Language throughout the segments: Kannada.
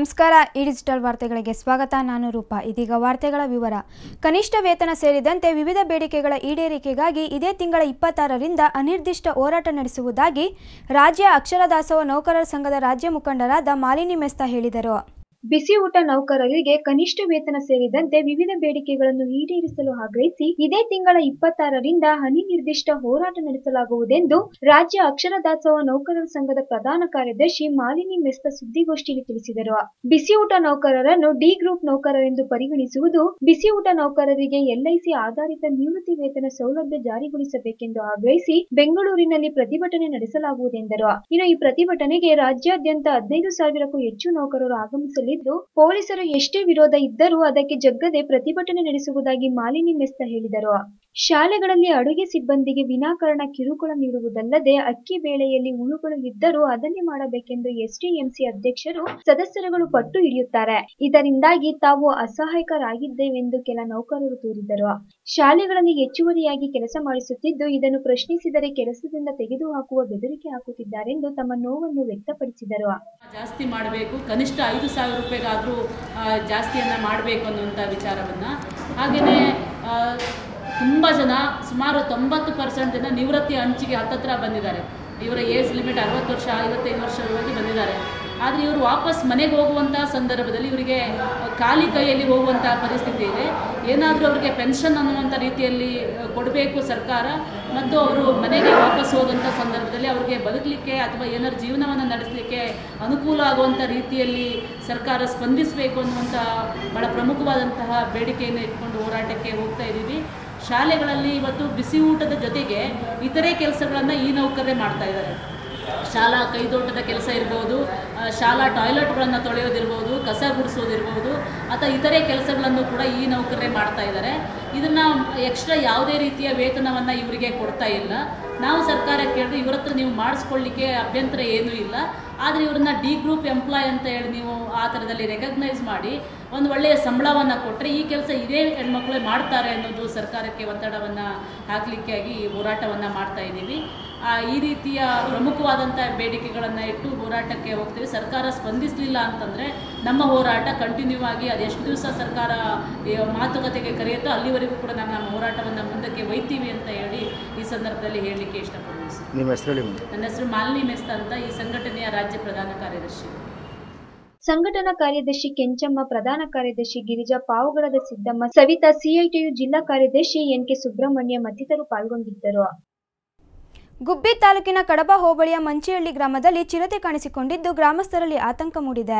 ನಮಸ್ಕಾರ ಈ ಡಿಜಿಟಲ್ ವಾರ್ತೆಗಳಿಗೆ ಸ್ವಾಗತ ನಾನು ರೂಪಾ ಇದೀಗ ವಾರ್ತೆಗಳ ವಿವರ ಕನಿಷ್ಠ ವೇತನ ಸೇರಿದಂತೆ ವಿವಿಧ ಬೇಡಿಕೆಗಳ ಈಡೇರಿಕೆಗಾಗಿ ಇದೇ ತಿಂಗಳ ಇಪ್ಪತ್ತಾರರಿಂದ ಅನಿರ್ದಿಷ್ಟ ಹೋರಾಟ ನಡೆಸುವುದಾಗಿ ರಾಜ್ಯ ಅಕ್ಷರ ದಾಸೋಹ ನೌಕರರ ಸಂಘದ ರಾಜ್ಯ ಮುಖಂಡರಾದ ಮಾಲಿನಿ ಮೆಸ್ತಾ ಹೇಳಿದರು ಬಿಸಿ ಊಟ ನೌಕರರಿಗೆ ಕನಿಷ್ಠ ವೇತನ ಸೇರಿದಂತೆ ವಿವಿಧ ಬೇಡಿಕೆಗಳನ್ನು ಈಡೇರಿಸಲು ಆಗ್ರಹಿಸಿ ಇದೇ ತಿಂಗಳ ಇಪ್ಪತ್ತಾರರಿಂದ ಅನಿರ್ದಿಷ್ಟ ಹೋರಾಟ ನಡೆಸಲಾಗುವುದೆಂದು ರಾಜ್ಯ ಅಕ್ಷರ ದಾಸೋಹ ನೌಕರರ ಸಂಘದ ಪ್ರಧಾನ ಕಾರ್ಯದರ್ಶಿ ಮಾಲಿನಿ ಮೆಸ್ತ ಸುದ್ದಿಗೋಷ್ಠಿಯಲ್ಲಿ ತಿಳಿಸಿದರು ಬಿಸಿ ಊಟ ನೌಕರರನ್ನು ಡಿ ಗ್ರೂಪ್ ನೌಕರರೆಂದು ಪರಿಗಣಿಸುವುದು ಬಿಸಿ ಊಟ ನೌಕರರಿಗೆ ಎಲ್ಐಸಿ ಆಧಾರಿತ ನಿವೃತ್ತಿ ವೇತನ ಸೌಲಭ್ಯ ಜಾರಿಗೊಳಿಸಬೇಕೆಂದು ಆಗ್ರಹಿಸಿ ಬೆಂಗಳೂರಿನಲ್ಲಿ ಪ್ರತಿಭಟನೆ ನಡೆಸಲಾಗುವುದೆಂದರು ಇನ್ನು ಈ ಪ್ರತಿಭಟನೆಗೆ ರಾಜ್ಯಾದ್ಯಂತ ಹದಿನೈದು ಸಾವಿರಕ್ಕೂ ಹೆಚ್ಚು ನೌಕರರು ಆಗಮಿಸಲಿದ್ದು ಪೊಲೀಸರು ಎಷ್ಟೇ ವಿರೋಧ ಇದ್ದರೂ ಅದಕ್ಕೆ ಜಗ್ಗದೆ ಪ್ರತಿಭಟನೆ ನಡೆಸುವುದಾಗಿ ಮಾಲಿನಿ ಮೆಸ್ತ ಹೇಳಿದರು ಶಾಲೆಗಳಲ್ಲಿ ಅಡುಗೆ ಸಿಬ್ಬಂದಿಗೆ ವಿನಾಕಾರಣ ಕಿರುಕುಳ ನೀಡುವುದಲ್ಲದೆ ಅಕ್ಕಿ ಬೇಳೆಯಲ್ಲಿ ಹುಳುಗಳು ಇದ್ದರೂ ಅದನ್ನೇ ಮಾಡಬೇಕೆಂದು ಎಸ್ಡಿಎಂಸಿ ಅಧ್ಯಕ್ಷರು ಸದಸ್ಯರುಗಳು ಪಟ್ಟು ಹಿಡಿಯುತ್ತಾರೆ ಇದರಿಂದಾಗಿ ತಾವು ಅಸಹಾಯಕರಾಗಿದ್ದೇವೆಂದು ಕೆಲ ನೌಕರರು ದೂರಿದರು ಶಾಲೆಗಳಲ್ಲಿ ಹೆಚ್ಚುವರಿಯಾಗಿ ಕೆಲಸ ಮಾಡಿಸುತ್ತಿದ್ದು ಇದನ್ನು ಪ್ರಶ್ನಿಸಿದರೆ ಕೆಲಸದಿಂದ ತೆಗೆದುಹಾಕುವ ಬೆದರಿಕೆ ಹಾಕುತ್ತಿದ್ದಾರೆಂದು ತಮ್ಮ ನೋವನ್ನು ವ್ಯಕ್ತಪಡಿಸಿದರು ಜಾಸ್ತಿ ಮಾಡಬೇಕು ಕನಿಷ್ಠ ಐದು ಸಾವಿರ ರೂಪಾಯಿಗಾದರೂ ಜಾಸ್ತಿಯನ್ನು ಮಾಡಬೇಕು ಅನ್ನುವಂಥ ವಿಚಾರವನ್ನು ಹಾಗೆಯೇ ತುಂಬ ಜನ ಸುಮಾರು ತೊಂಬತ್ತು ಪರ್ಸೆಂಟ್ ಜನ ನಿವೃತ್ತಿ ಅಂಚಿಗೆ ಹತ್ತತ್ರ ಬಂದಿದ್ದಾರೆ ಇವರ ಏಜ್ ಲಿಮಿಟ್ ಅರವತ್ತು ವರ್ಷ ಐವತ್ತೈದು ವರ್ಷದವರೆಗೆ ಬಂದಿದ್ದಾರೆ ಆದರೆ ಇವರು ವಾಪಸ್ ಮನೆಗೆ ಹೋಗುವಂಥ ಸಂದರ್ಭದಲ್ಲಿ ಇವರಿಗೆ ಖಾಲಿ ಕೈಯಲ್ಲಿ ಹೋಗುವಂಥ ಪರಿಸ್ಥಿತಿ ಇದೆ ಏನಾದರೂ ಅವರಿಗೆ ಪೆನ್ಷನ್ ಅನ್ನುವಂಥ ರೀತಿಯಲ್ಲಿ ಕೊಡಬೇಕು ಸರ್ಕಾರ ಮತ್ತು ಅವರು ಮನೆಗೆ ವಾಪಸ್ ಹೋದಂಥ ಸಂದರ್ಭದಲ್ಲಿ ಅವರಿಗೆ ಬದುಕಲಿಕ್ಕೆ ಅಥವಾ ಏನಾದ್ರು ಜೀವನವನ್ನು ನಡೆಸಲಿಕ್ಕೆ ಅನುಕೂಲ ಆಗುವಂಥ ರೀತಿಯಲ್ಲಿ ಸರ್ಕಾರ ಸ್ಪಂದಿಸಬೇಕು ಅನ್ನುವಂಥ ಭಾಳ ಪ್ರಮುಖವಾದಂತಹ ಬೇಡಿಕೆಯನ್ನು ಇಟ್ಕೊಂಡು ಹೋರಾಟಕ್ಕೆ ಹೋಗ್ತಾ ಇದ್ದೀವಿ ಶಾಲೆಗಳಲ್ಲಿ ಇವತ್ತು ಬಿಸಿ ಊಟದ ಜೊತೆಗೆ ಇತರೆ ಕೆಲಸಗಳನ್ನು ಈ ನೌಕರರೇ ಮಾಡ್ತಾ ಇದ್ದಾರೆ ಶಾಲಾ ಕೈದೋಟದ ಕೆಲಸ ಇರ್ಬೋದು ಆ, ಶಾಲಾ ಟಾಯ್ಲೆಟ್ಗಳನ್ನು ತೊಳೆಯೋದಿರ್ಬೋದು ಕಸ ಗುಡಿಸೋದಿರ್ಬೋದು ಅಥವಾ ಇತರೆ ಕೆಲಸಗಳನ್ನು ಕೂಡ ಈ ನೌಕರರೇ ಮಾಡ್ತಾ ಇದ್ದಾರೆ ಇದನ್ನು ಎಕ್ಸ್ಟ್ರಾ ಯಾವುದೇ ರೀತಿಯ ವೇತನವನ್ನು ಇವರಿಗೆ ಕೊಡ್ತಾ ಇಲ್ಲ ನಾವು ಸರ್ಕಾರ ಕೇಳಿದ್ರೆ ಇವ್ರ ಹತ್ರ ನೀವು ಮಾಡಿಸ್ಕೊಳ್ಳಿಕ್ಕೆ ಅಭ್ಯಂತರ ಏನೂ ಇಲ್ಲ ಆದರೆ ಇವ್ರನ್ನ ಡಿ ಗ್ರೂಪ್ ಎಂಪ್ಲಾಯ್ ಅಂತ ಹೇಳಿ ನೀವು ಆ ಥರದಲ್ಲಿ ರೆಕಗ್ನೈಸ್ ಮಾಡಿ ಒಂದು ಒಳ್ಳೆಯ ಸಂಬಳವನ್ನು ಕೊಟ್ಟರೆ ಈ ಕೆಲಸ ಇದೇ ಹೆಣ್ಮಕ್ಳೇ ಮಾಡ್ತಾರೆ ಅನ್ನೋದು ಸರ್ಕಾರಕ್ಕೆ ಒತ್ತಡವನ್ನು ಹಾಕಲಿಕ್ಕಾಗಿ ಈ ಹೋರಾಟವನ್ನು ಮಾಡ್ತಾ ಇದ್ದೀವಿ ಆ, ಈ ರೀತಿಯ ಪ್ರಮುಖವಾದಂಥ ಬೇಡಿಕೆಗಳನ್ನು ಇಟ್ಟು ಹೋರಾಟಕ್ಕೆ ಹೋಗ್ತೀವಿ ಸರ್ಕಾರ ಸ್ಪಂದಿಸಲಿಲ್ಲ ಅಂತಂದರೆ ನಮ್ಮ ಹೋರಾಟ ಕಂಟಿನ್ಯೂ ಆಗಿ ಅದೆಷ್ಟು ದಿವಸ ಸರ್ಕಾರ ಈ ಮಾತುಕತೆಗೆ ಕರೆಯುತ್ತೋ ಅಲ್ಲಿವರೆಗೂ ಕೂಡ ನಾವು ನಮ್ಮ ಹೋರಾಟವನ್ನು ಮುಂದಕ್ಕೆ ಒಯ್ತೀವಿ ಅಂತ ಹೇಳಿ ಈ ಸಂದರ್ಭದಲ್ಲಿ ಹೇಳಲಿಕ್ಕೆ ಇಷ್ಟಪಡ್ತೀನಿ ಸರ್. ನಿಮ್ಮ ಹೆಸರು ಹೇಳಿ ಮುಂದೆ ನನ್ನ ಹೆಸರು ಮಾಲಿನಿ ಮೆಸ್ತ ಅಂತ ಈ ಸಂಘಟನೆಯ ರಾಜ್ಯ ಪ್ರಧಾನ ಕಾರ್ಯದರ್ಶಿ ಸಂಘಟನಾ ಕಾರ್ಯದರ್ಶಿ ಕೆಂಚಮ್ಮ ಪ್ರಧಾನ ಕಾರ್ಯದರ್ಶಿ ಗಿರಿಜಾ ಪಾವಗಡದ ಸಿದ್ದಮ್ಮ ಸವಿತಾ ಸಿಐಟಿಯು ಜಿಲ್ಲಾ ಕಾರ್ಯದರ್ಶಿ ಎನ್ ಕೆ ಸುಬ್ರಹ್ಮಣ್ಯ ಮತ್ತಿತರರು ಪಾಲ್ಗೊಂಡಿದ್ದರು ಗುಬ್ಬಿ ತಾಲೂಕಿನ ಕಡಬ ಹೋಬಳಿಯ ಮಂಚಿಹಳ್ಳಿ ಗ್ರಾಮದಲ್ಲಿ ಚಿರತೆ ಕಾಣಿಸಿಕೊಂಡಿದ್ದು ಗ್ರಾಮಸ್ಥರಲ್ಲಿ ಆತಂಕ ಮೂಡಿದೆ